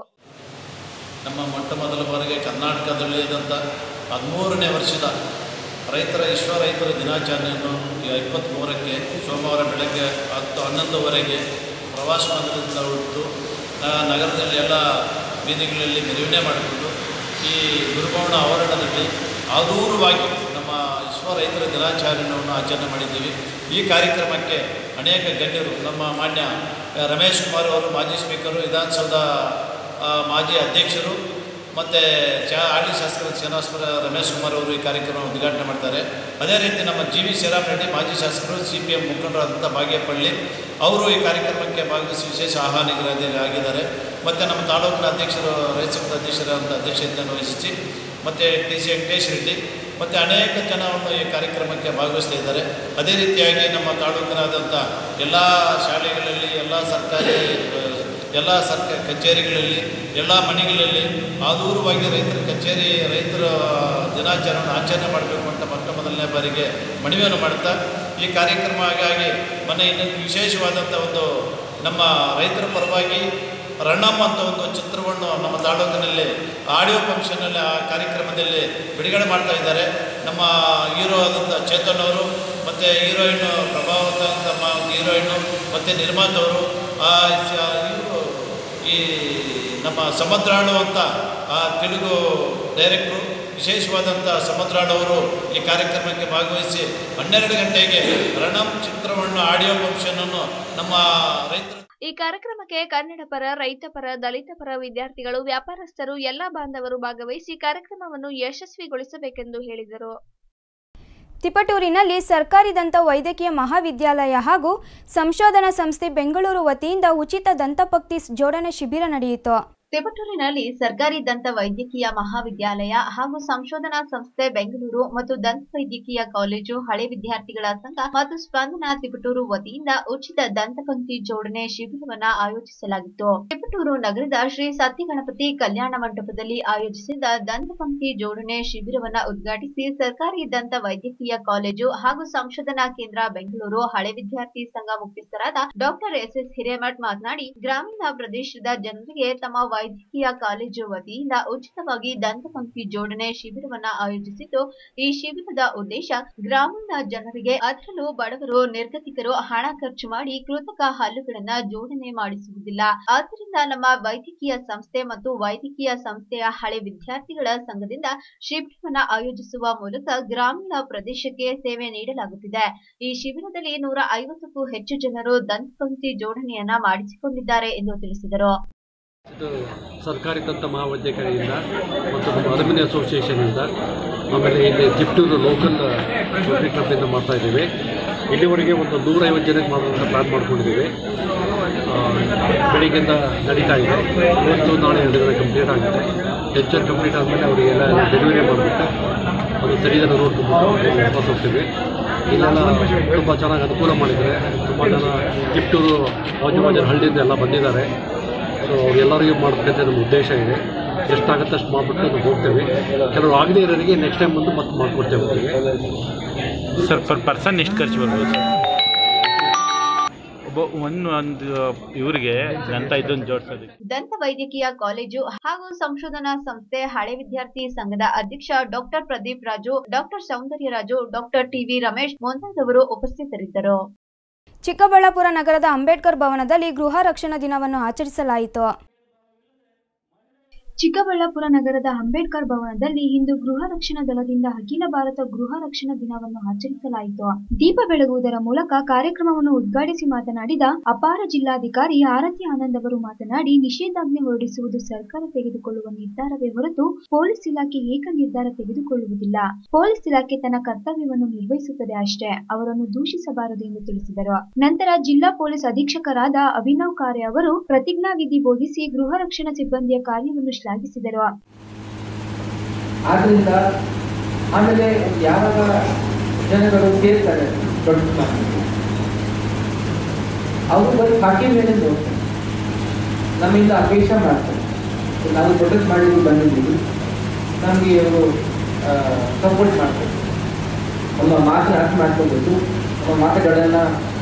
ನಮ್ಮ ಮೊಟ್ಟ ಮೊದಲ ಬಾರಿಗೆ ಕರ್ನಾಟಕದಲ್ಲಿ ಇದ್ದಂಥ ಹದಿಮೂರನೇ ವರ್ಷದ ರೈತರ ವಿಶ್ವ ರೈತರ ದಿನಾಚರಣೆಯನ್ನು ಇಪ್ಪತ್ತ್ಮೂರಕ್ಕೆ ಸೋಮವಾರ ಬೆಳಗ್ಗೆ ಹತ್ತು ಹನ್ನೊಂದುವರೆಗೆ ಪ್ರವಾಸ ಮಂದಿರದಿಂದ ಹೊರಟು ಆ, ನಗರದಲ್ಲಿ ಎಲ್ಲ ಬೀದಿಗಳಲ್ಲಿ ಮೆರವಣಿಗೆ ಮಾಡಿಕೊಂಡು ಈ ಗುರುಭವನ ಆವರಣದಲ್ಲಿ ಆದೂರವಾಗಿ ನಮ್ಮ ವಿಶ್ವ ರೈತರ ದಿನಾಚರಣೆಯನ್ನು ಆಚರಣೆ ಮಾಡಿದ್ದೀವಿ ಈ ಕಾರ್ಯಕ್ರಮಕ್ಕೆ ಅನೇಕ ಗಣ್ಯರು ನಮ್ಮ ಮಾನ್ಯ ಆ, ರಮೇಶ್ ಕುಮಾರ್ ಅವರು ಮಾಜಿ ಸ್ಪೀಕರು ವಿಧಾನಸೌಧ ಆ, ಮಾಜಿ ಅಧ್ಯಕ್ಷರು ಮತ್ತು ಚಾ ಹಾಲಿ ಶಾಸಕರ ಶ್ರೀನಿವಾಸಪುರ ರಮೇಶ್ ಕುಮಾರ್ ಅವರು ಈ ಕಾರ್ಯಕ್ರಮ ಉದ್ಘಾಟನೆ ಮಾಡ್ತಾರೆ ಅದೇ ರೀತಿ ನಮ್ಮ ಜಿ ವಿ ಶ್ರೀರಾಮ್ ರೆಡ್ಡಿ ಮಾಜಿ ಶಾಸಕರು ಸಿ ಪಿ ಎಂ ಮುಖಂಡರಾದಂಥ ಬಾಗೇಪಳ್ಳಿ ಅವರು ಈ ಕಾರ್ಯಕ್ರಮಕ್ಕೆ ಭಾಗವಹಿಸಿ ವಿಶೇಷ ಆಹ್ವಾನಿಗರಾಗಿ ಆಗಿದ್ದಾರೆ ಮತ್ತು ನಮ್ಮ ತಾಲೂಕಿನ ಅಧ್ಯಕ್ಷರು ರೈತ ಸಂಘದ ಅಧ್ಯಕ್ಷರಾದಂಥ ಅಧ್ಯಕ್ಷತೆಯನ್ನು ವಹಿಸಿ ಮತ್ತು ಟಿ ಸಿ ವೆಂಕಟೇಶ್ ರೆಡ್ಡಿ ಮತ್ತು ಅನೇಕ ಜನವನ್ನು ಈ ಕಾರ್ಯಕ್ರಮಕ್ಕೆ ಭಾಗವಹಿಸ್ತಾ ಇದ್ದಾರೆ ಅದೇ ರೀತಿಯಾಗಿ ನಮ್ಮ ತಾಲೂಕಿನಾದಂಥ ಎಲ್ಲ ಶಾಲೆಗಳಲ್ಲಿ ಎಲ್ಲ ಸರ್ಕಾರಿ ಆ, ಎಲ್ಲ ಸರ್ಕ ಕಚೇರಿಗಳಲ್ಲಿ ಎಲ್ಲ ಮನೆಗಳಲ್ಲಿ ಆದೂರವಾಗಿ ರೈತರ ಕಚೇರಿ ರೈತರ ದಿನಾಚರಣೆ ಆಚರಣೆ ಮಾಡಬೇಕು ಅಂತ ಮೊಟ್ಟ ಮೊದಲನೇ ಬಾರಿಗೆ ಮನವಿಯನ್ನು ಮಾಡುತ್ತಾ ಈ ಕಾರ್ಯಕ್ರಮ ಹಾಗಾಗಿ ಮೊನ್ನೆ ಇನ್ನೊಂದು ವಿಶೇಷವಾದಂಥ ಒಂದು ನಮ್ಮ ರೈತರ ಪರವಾಗಿ ರಣಮ್ ಅಂತ ಒಂದು ಚಿತ್ರವನ್ನು ನಮ್ಮ ತಾಲೂಕಿನಲ್ಲಿ ಆಡಿಯೋ ಫಂಕ್ಷನಲ್ಲಿ ಆ ಕಾರ್ಯಕ್ರಮದಲ್ಲಿ ಬಿಡುಗಡೆ ಮಾಡ್ತಾ ಇದ್ದಾರೆ ನಮ್ಮ ಹೀರೋ ಆದಂಥ ಚೇತನ್ ಅವರು ಮತ್ತು ಹೀರೋಯಿನ್ ಪ್ರಭಾವತ ತಮ್ಮ ಹೀರೋಯಿನ್ನು ಮತ್ತು ನಿರ್ಮಾತವರು ಇವರು ಈ ನಮ್ಮ ಸಮುದ್ರಾಳು ಅಂತ ಆ ತೆಲುಗು ಡೈರೆಕ್ಟ್ರು ವಿಶೇಷವಾದಂಥ ಸಮುದ್ರಾಳು ಅವರು ಈ ಕಾರ್ಯಕ್ರಮಕ್ಕೆ ಭಾಗವಹಿಸಿ ಹನ್ನೆರಡು ಗಂಟೆಗೆ ರಣಂ ಚಿತ್ರವನ್ನು ಆಡಿಯೋ ಫಂಕ್ಷನನ್ನು ನಮ್ಮ ರೈತರ ಈ ಕಾರ್ಯಕ್ರಮಕ್ಕೆ ಕನ್ನಡ ಪರ ರೈತ ಪರ ದಲಿತ ಪರ ವಿದ್ಯಾರ್ಥಿಗಳು ವ್ಯಾಪಾರಸ್ಥರು ಎಲ್ಲ ಬಾಂಧವರು ಭಾಗವಹಿಸಿ ಕಾರ್ಯಕ್ರಮವನ್ನು ಯಶಸ್ವಿಗೊಳಿಸಬೇಕೆಂದು ಹೇಳಿದರು ತಿಪಟೂರಿನಲ್ಲಿ ಸರ್ಕಾರಿ ದಂತ ವೈದ್ಯಕೀಯ ಮಹಾವಿದ್ಯಾಲಯ ಹಾಗೂ ಸಂಶೋಧನಾ ಸಂಸ್ಥೆ ಬೆಂಗಳೂರು ವತಿಯಿಂದ ಉಚಿತ ದಂತಪಕ್ತಿ ಜೋಡಣೆ ಶಿಬಿರ ನಡೆಯಿತು ತಿಪಟೂರಿನಲ್ಲಿ ಸರ್ಕಾರಿ ದಂತ ವೈದ್ಯಕೀಯ ಮಹಾವಿದ್ಯಾಲಯ ಹಾಗೂ ಸಂಶೋಧನಾ ಸಂಸ್ಥೆ ಬೆಂಗಳೂರು ಮತ್ತು ದಂತ ವೈದ್ಯಕೀಯ ಕಾಲೇಜು ಹಳೆ ವಿದ್ಯಾರ್ಥಿಗಳ ಸಂಘ ಮತ್ತು ಸ್ಪಂದನ ತಿಪಟೂರು ವತಿಯಿಂದ ಉಚಿತ ದಂತಪಂಕ್ತಿ ಜೋಡಣೆ ಶಿಬಿರವನ್ನ ಆಯೋಜಿಸಲಾಗಿತ್ತು ತಿಪಟೂರು ನಗರದ ಶ್ರೀ ಸತ್ಯಗಣಪತಿ ಕಲ್ಯಾಣ ಮಂಟಪದಲ್ಲಿ ಆಯೋಜಿಸಿದ್ದ ದಂತಪಂಕ್ತಿ ಜೋಡಣೆ ಶಿಬಿರವನ್ನ ಉದ್ಘಾಟಿಸಿ ಸರ್ಕಾರಿ ದಂತ ವೈದ್ಯಕೀಯ ಕಾಲೇಜು ಹಾಗೂ ಸಂಶೋಧನಾ ಕೇಂದ್ರ ಬೆಂಗಳೂರು ಹಳೆ ವಿದ್ಯಾರ್ಥಿ ಸಂಘ ಮುಖ್ಯಸ್ಥರಾದ ಡಾಕ್ಟರ್ ಎಸ್ ಎಸ್ ಹಿರೇಮಠ್ ಮಾತನಾಡಿ ಗ್ರಾಮೀಣ ಪ್ರದೇಶದ ಜನರಿಗೆ ತಮ್ಮ ವೈದ್ಯಕೀಯ ಕಾಲೇಜು ವತಿಯಿಂದ ಉಚಿತವಾಗಿ ದಂತಪಂಕ್ತಿ ಜೋಡಣೆ ಶಿಬಿರವನ್ನ ಆಯೋಜಿಸಿದ್ದು ಈ ಶಿಬಿರದ ಉದ್ದೇಶ ಗ್ರಾಮೀಣ ಜನರಿಗೆ ಅದರಲ್ಲೂ ಬಡವರು ನಿರ್ಗತಿಕರು ಹಣ ಖರ್ಚು ಮಾಡಿ ಕೃತಕ ಹಲ್ಲುಗಳನ್ನ ಜೋಡಣೆ ಮಾಡಿಸುವುದಿಲ್ಲ ಆದ್ದರಿಂದ ನಮ್ಮ ವೈದ್ಯಕೀಯ ಸಂಸ್ಥೆ ಮತ್ತು ವೈದ್ಯಕೀಯ ಸಂಸ್ಥೆಯ ಹಳೆ ವಿದ್ಯಾರ್ಥಿಗಳ ಸಂಘದಿಂದ ಶಿಬಿರವನ್ನ ಆಯೋಜಿಸುವ ಮೂಲಕ ಗ್ರಾಮೀಣ ಪ್ರದೇಶಕ್ಕೆ ಸೇವೆ ನೀಡಲಾಗುತ್ತಿದೆ ಈ ಶಿಬಿರದಲ್ಲಿ ನೂರ ಐವತ್ತಕ್ಕೂ ಹೆಚ್ಚು ಜನರು ದಂತಪಂಕ್ತಿ ಜೋಡಣೆಯನ್ನ ಮಾಡಿಸಿಕೊಂಡಿದ್ದಾರೆ ಎಂದು ತಿಳಿಸಿದರು ಇದು ಸರ್ಕಾರಿ ದಂತ ಮಹಾವೈದ್ಯಕರಿಂದ ಮತ್ತು ನಮ್ಮ ಅಲ್ಯೂಮಿನಿ ಅಸೋಸಿಯೇಷನಿಂದ ಆಮೇಲೆ ಇಲ್ಲಿ ಜಿಪ್ಟೂರು ಲೋಕಲ್ ರೋಟರಿ ಕ್ಲಬ್ಬಿಂದ ಮಾಡ್ತಾ ಇದ್ದೀವಿ ಇಲ್ಲಿವರೆಗೆ ಒಂದು ನೂರೈವತ್ತು ಜನಕ್ಕೆ ಮಾಡೋದಂತ ಪ್ಲ್ಯಾನ್ ಮಾಡ್ಕೊಂಡಿದ್ದೀವಿ ಆ, ಬೆಳಿಗ್ಗೆಯಿಂದ ನಡೀತಾ ಇದೆ ಇವತ್ತು ನಾಳೆ ಎರಡು ದಿನ ಕಂಪ್ಲೀಟ್ ಆಗುತ್ತೆ ಲೆಕ್ಚರ್ ಕಂಪ್ಲೀಟ್ ಆದಮೇಲೆ ಅವರಿಗೆಲ್ಲ ಡೆಲಿವರಿ ಮಾಡಿಬಿಟ್ಟು ಅದು ಸರಿಯಾದ ನೋಡ್ಕೊಂಡು ವಾಪಸ್ ಹೋಗ್ತೀವಿ ಇಲ್ಲೆಲ್ಲ ತುಂಬ ಚೆನ್ನಾಗಿ ಅನುಕೂಲ ಮಾಡಿದ್ದಾರೆ ತುಂಬ ಜನ ಜಿಪ್ಟೂರು ಬಾಜು ಬಾಜು ಹಳ್ಳಿಯಿಂದ ಎಲ್ಲ ಬಂದಿದ್ದಾರೆ ಸೊ ಅವ್ರೆಲ್ಲರಿಗೂ ಮಾಡಬೇಕಂತ ನಮ್ಮ ಉದ್ದೇಶ ಇದೆ ಎಷ್ಟಾಗುತ್ತೆ ಅಷ್ಟು ಮಾಡಿಬಿಟ್ಟು ನಾವು ಹೋಗ್ತೇವೆ ಕೆಲವರು ಆಗದೇ ಇರೋರಿಗೆ ನೆಕ್ಸ್ಟ್ ಟೈಮ್ ಬಂದು ಮತ್ತೆ ಮಾಡಿಕೊಡ್ತೇವೆ ಅವರಿಗೆ ಸರ್ ಪರ್ ಪರ್ಸನ್ ಎಷ್ಟು ಖರ್ಚು ಬರ್ಬೋದು ಸರ್ ಒಬ್ಬ ಒಂದು ಒಂದು ಇವರಿಗೆ ದಂತ ಇದನ್ನು ಜೋಡಿಸೋದಕ್ಕೆ ದಂತ ವೈದ್ಯಕೀಯ ಕಾಲೇಜು ಹಾಗೂ ಸಂಶೋಧನಾ ಸಂಸ್ಥೆ ಹಳೆ ವಿದ್ಯಾರ್ಥಿ ಸಂಘದ ಅಧ್ಯಕ್ಷ doctor Pradeep Raju doctor Soundaryaraju doctor TV Ramesh ಮುಂತಾದವರು ಉಪಸ್ಥಿತರಿದ್ದರು ಚಿಕ್ಕಬಳ್ಳಾಪುರ ನಗರದ ಅಂಬೇಡ್ಕರ್ ಭವನದಲ್ಲಿ ಗೃಹ ರಕ್ಷಣಾ ದಿನವನ್ನು ಆಚರಿಸಲಾಯಿತು ಚಿಕ್ಕಬಳ್ಳಾಪುರ ನಗರದ ಅಂಬೇಡ್ಕರ್ ಭವನದಲ್ಲಿ ಇಂದು ಗೃಹ ರಕ್ಷಣಾ ದಳದಿಂದ ಅಖಿಲ ಭಾರತ ಗೃಹ ರಕ್ಷಣಾ ದಿನವನ್ನು ಆಚರಿಸಲಾಯಿತು ದೀಪ ಬೆಳಗುವುದರ ಮೂಲಕ ಕಾರ್ಯಕ್ರಮವನ್ನು ಉದ್ಘಾಟಿಸಿ ಮಾತನಾಡಿದ ಅಪಾರ ಜಿಲ್ಲಾಧಿಕಾರಿ ಆರತಿ ಆನಂದ್ ಅವರು ಮಾತನಾಡಿ ನಿಷೇಧಾಜ್ಞೆ ಹೊರಡಿಸುವುದು ಸರ್ಕಾರ ತೆಗೆದುಕೊಳ್ಳುವ ನಿರ್ಧಾರವೇ ಹೊರತು ಪೊಲೀಸ್ ಇಲಾಖೆ ಏಕ ನಿರ್ಧಾರ ತೆಗೆದುಕೊಳ್ಳುವುದಿಲ್ಲ ಪೊಲೀಸ್ ಇಲಾಖೆ ತನ್ನ ಕರ್ತವ್ಯವನ್ನು ನಿರ್ವಹಿಸುತ್ತದೆ ಅಷ್ಟೇ ಅವರನ್ನು ದೂಷಿಸಬಾರದು ಎಂದು ತಿಳಿಸಿದರು ನಂತರ ಜಿಲ್ಲಾ ಪೊಲೀಸ್ ಅಧೀಕ್ಷಕರಾದ ಅಭಿನವ್ ಖಾರೆ ಅವರು ಪ್ರತಿಜ್ಞಾವಿಧಿ ಬೋಧಿಸಿ ಗೃಹ ರಕ್ಷಣಾ ಸಿಬ್ಬಂದಿಯ ಕಾರ್ಯವನ್ನು ಶ್ಲಾಘಿಸಿದರು ಆದ್ರಿಂದ ಆಮೇಲೆ ಯಾವಾಗ ಜನಗಳು ಸೇರ್ತಾರೆ ದೊಡ್ಡ ಮನೆಗೆ, ಅವರು ಬರೀ ಹಾಕಿ ಮೇಲೆ ನೋಡ್ತಾರೆ ನಮ್ಮಿಂದ ಅಪೇಕ್ಷೆ ಮಾಡ್ತಾರೆ ನಾವು ಪ್ರೊಟೆಸ್ಟ್ ಮಾಡಿದ್ದು ಬಂದಿದ್ದೀವಿ ನಮಗೆ ಇವರು ಸಪೋರ್ಟ್ ಮಾಡ್ತಾರೆ ನಮ್ಮ ಮಾತನ್ನ ಅರ್ಥ ಮಾಡ್ಕೋಬೇಕು ನಮ್ಮ ಮಾತುಗಳನ್ನು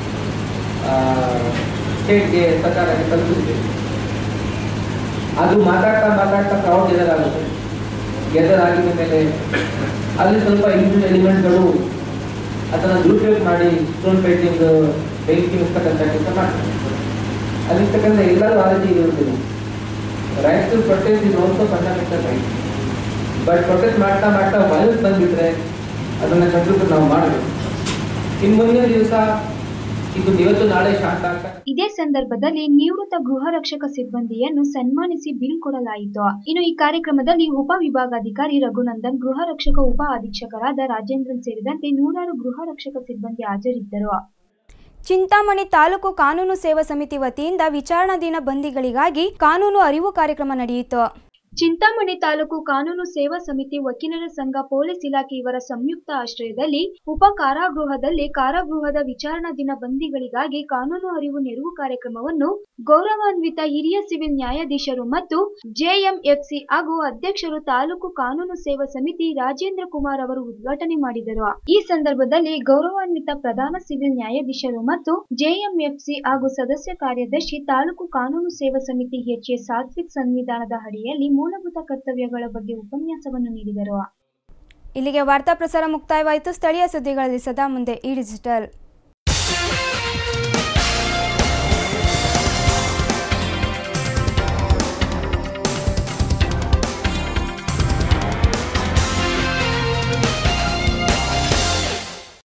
ಸ್ಟೇಟ್ಗೆ ಸರ್ಕಾರಕ್ಕೆ ತಲುಪಿಸಬೇಕು ಅದು ಮಾತಾಡ್ತಾ ಮಾತಾಡ್ತಾ ಕ್ರೌಡ್ ಗೆದರ್ ಆಗುತ್ತೆ ಗೆದರ್ ಆಗಿದ ಮೇಲೆ ಅಲ್ಲಿ ಸ್ವಲ್ಪ ಇಂಡಿವಿಜುವಲ್ ಎಲಿಮೆಂಟ್ಗಳು ಅದನ್ನು ದುರುಪಯೋಗ ಮಾಡಿ ಸ್ಟೋನ್ ಪೇಂಟಿಂಗ್ ಬೆಂಕಿ ಮುಸ್ತಕ್ಕಂಥ ಕೆಲಸ ಮಾಡ್ತಾರೆ ಅಲ್ಲಿರ್ತಕ್ಕಂಥ ಎಲ್ಲರೂ ಆ ರೀತಿ ಇರುವುದಿಲ್ಲ right to protest is also fundamental right but protest ಮಾಡ್ತಾ ಮಾಡ್ತಾ ವಯಸ್ಸು ಬಂದ್ಬಿಟ್ರೆ ಅದನ್ನು ಕಂಟ್ರೋಲ್ ನಾವು ಮಾಡಬೇಕು ಇನ್ನು ಮುಂದಿನ ದಿವಸ ಇದು ಇವತ್ತು ನಾಳೆ ಶಾಂತ ಆಗ್ತಾ ಇದೇ ಸಂದರ್ಭದಲ್ಲಿ ನಿವೃತ್ತ ಗೃಹ ರಕ್ಷಕ ಸಿಬ್ಬಂದಿಯನ್ನು ಸನ್ಮಾನಿಸಿ ಬಿಲ್ ಕೊಡಲಾಯಿತು ಇನ್ನು ಈ ಕಾರ್ಯಕ್ರಮದಲ್ಲಿ ಉಪ ವಿಭಾಗಾಧಿಕಾರಿ ರಘುನಂದನ್ ಗೃಹ ರಕ್ಷಕ ಉಪ ಅಧೀಕ್ಷಕರಾದ ರಾಜೇಂದ್ರನ್ ಸೇರಿದಂತೆ ನೂರಾರು ಗೃಹ ರಕ್ಷಕ ಸಿಬ್ಬಂದಿ ಹಾಜರಿದ್ದರು ಚಿಂತಾಮಣಿ ತಾಲೂಕು ಕಾನೂನು ಸೇವಾ ಸಮಿತಿ ವತಿಯಿಂದ ವಿಚಾರಣಾ ದಿನ ಬಂದಿಗಳಿಗಾಗಿ ಕಾನೂನು ಅರಿವು ಕಾರ್ಯಕ್ರಮ ನಡೆಯಿತು ಚಿಂತಾಮಣಿ ತಾಲೂಕು ಕಾನೂನು ಸೇವಾ ಸಮಿತಿ ವಕೀಲರ ಸಂಘ ಪೊಲೀಸ್ ಇಲಾಖೆ ಇವರ ಸಂಯುಕ್ತ ಆಶ್ರಯದಲ್ಲಿ ಉಪ ಕಾರಾಗೃಹದಲ್ಲಿ ಕಾರಾಗೃಹದ ವಿಚಾರಣಾ ದಿನ ಬಂದಿಗಳಿಗಾಗಿ ಕಾನೂನು ಅರಿವು ನೆರವು ಕಾರ್ಯಕ್ರಮವನ್ನು ಗೌರವಾನ್ವಿತ ಹಿರಿಯ ಸಿವಿಲ್ ನ್ಯಾಯಾಧೀಶರು ಮತ್ತು ಜೆಎಂಎಫ್ಸಿ ಹಾಗೂ ಅಧ್ಯಕ್ಷರು ತಾಲೂಕು ಕಾನೂನು ಸೇವಾ ಸಮಿತಿ ರಾಜೇಂದ್ರ ಕುಮಾರ್ ಅವರು ಉದ್ಘಾಟನೆ ಮಾಡಿದರು ಈ ಸಂದರ್ಭದಲ್ಲಿ ಗೌರವಾನ್ವಿತ ಪ್ರಧಾನ ಸಿವಿಲ್ ನ್ಯಾಯಾಧೀಶರು ಮತ್ತು ಜೆಎಂಎಫ್ಸಿ ಹಾಗೂ ಸದಸ್ಯ ಕಾರ್ಯದರ್ಶಿ ತಾಲೂಕು ಕಾನೂನು ಸೇವಾ ಸಮಿತಿ ಎಚ್ ಎ ಸಾತ್ವಿಕ್ ಸಂವಿಧಾನದ ಅಡಿಯಲ್ಲಿ ಮೂಲಭೂತ ಕರ್ತವ್ಯಗಳ ಬಗ್ಗೆ ಉಪನ್ಯಾಸವನ್ನು ನೀಡಿದರು ಇಲ್ಲಿಗೆ ವಾರ್ತಾ ಪ್ರಸಾರ ಮುಕ್ತಾಯವಾಯಿತು ಸ್ಥಳೀಯ ಸುದ್ದಿಗಳಲ್ಲಿ ಸದಾ ಮುಂದೆ ಈ ಡಿಜಿಟಲ್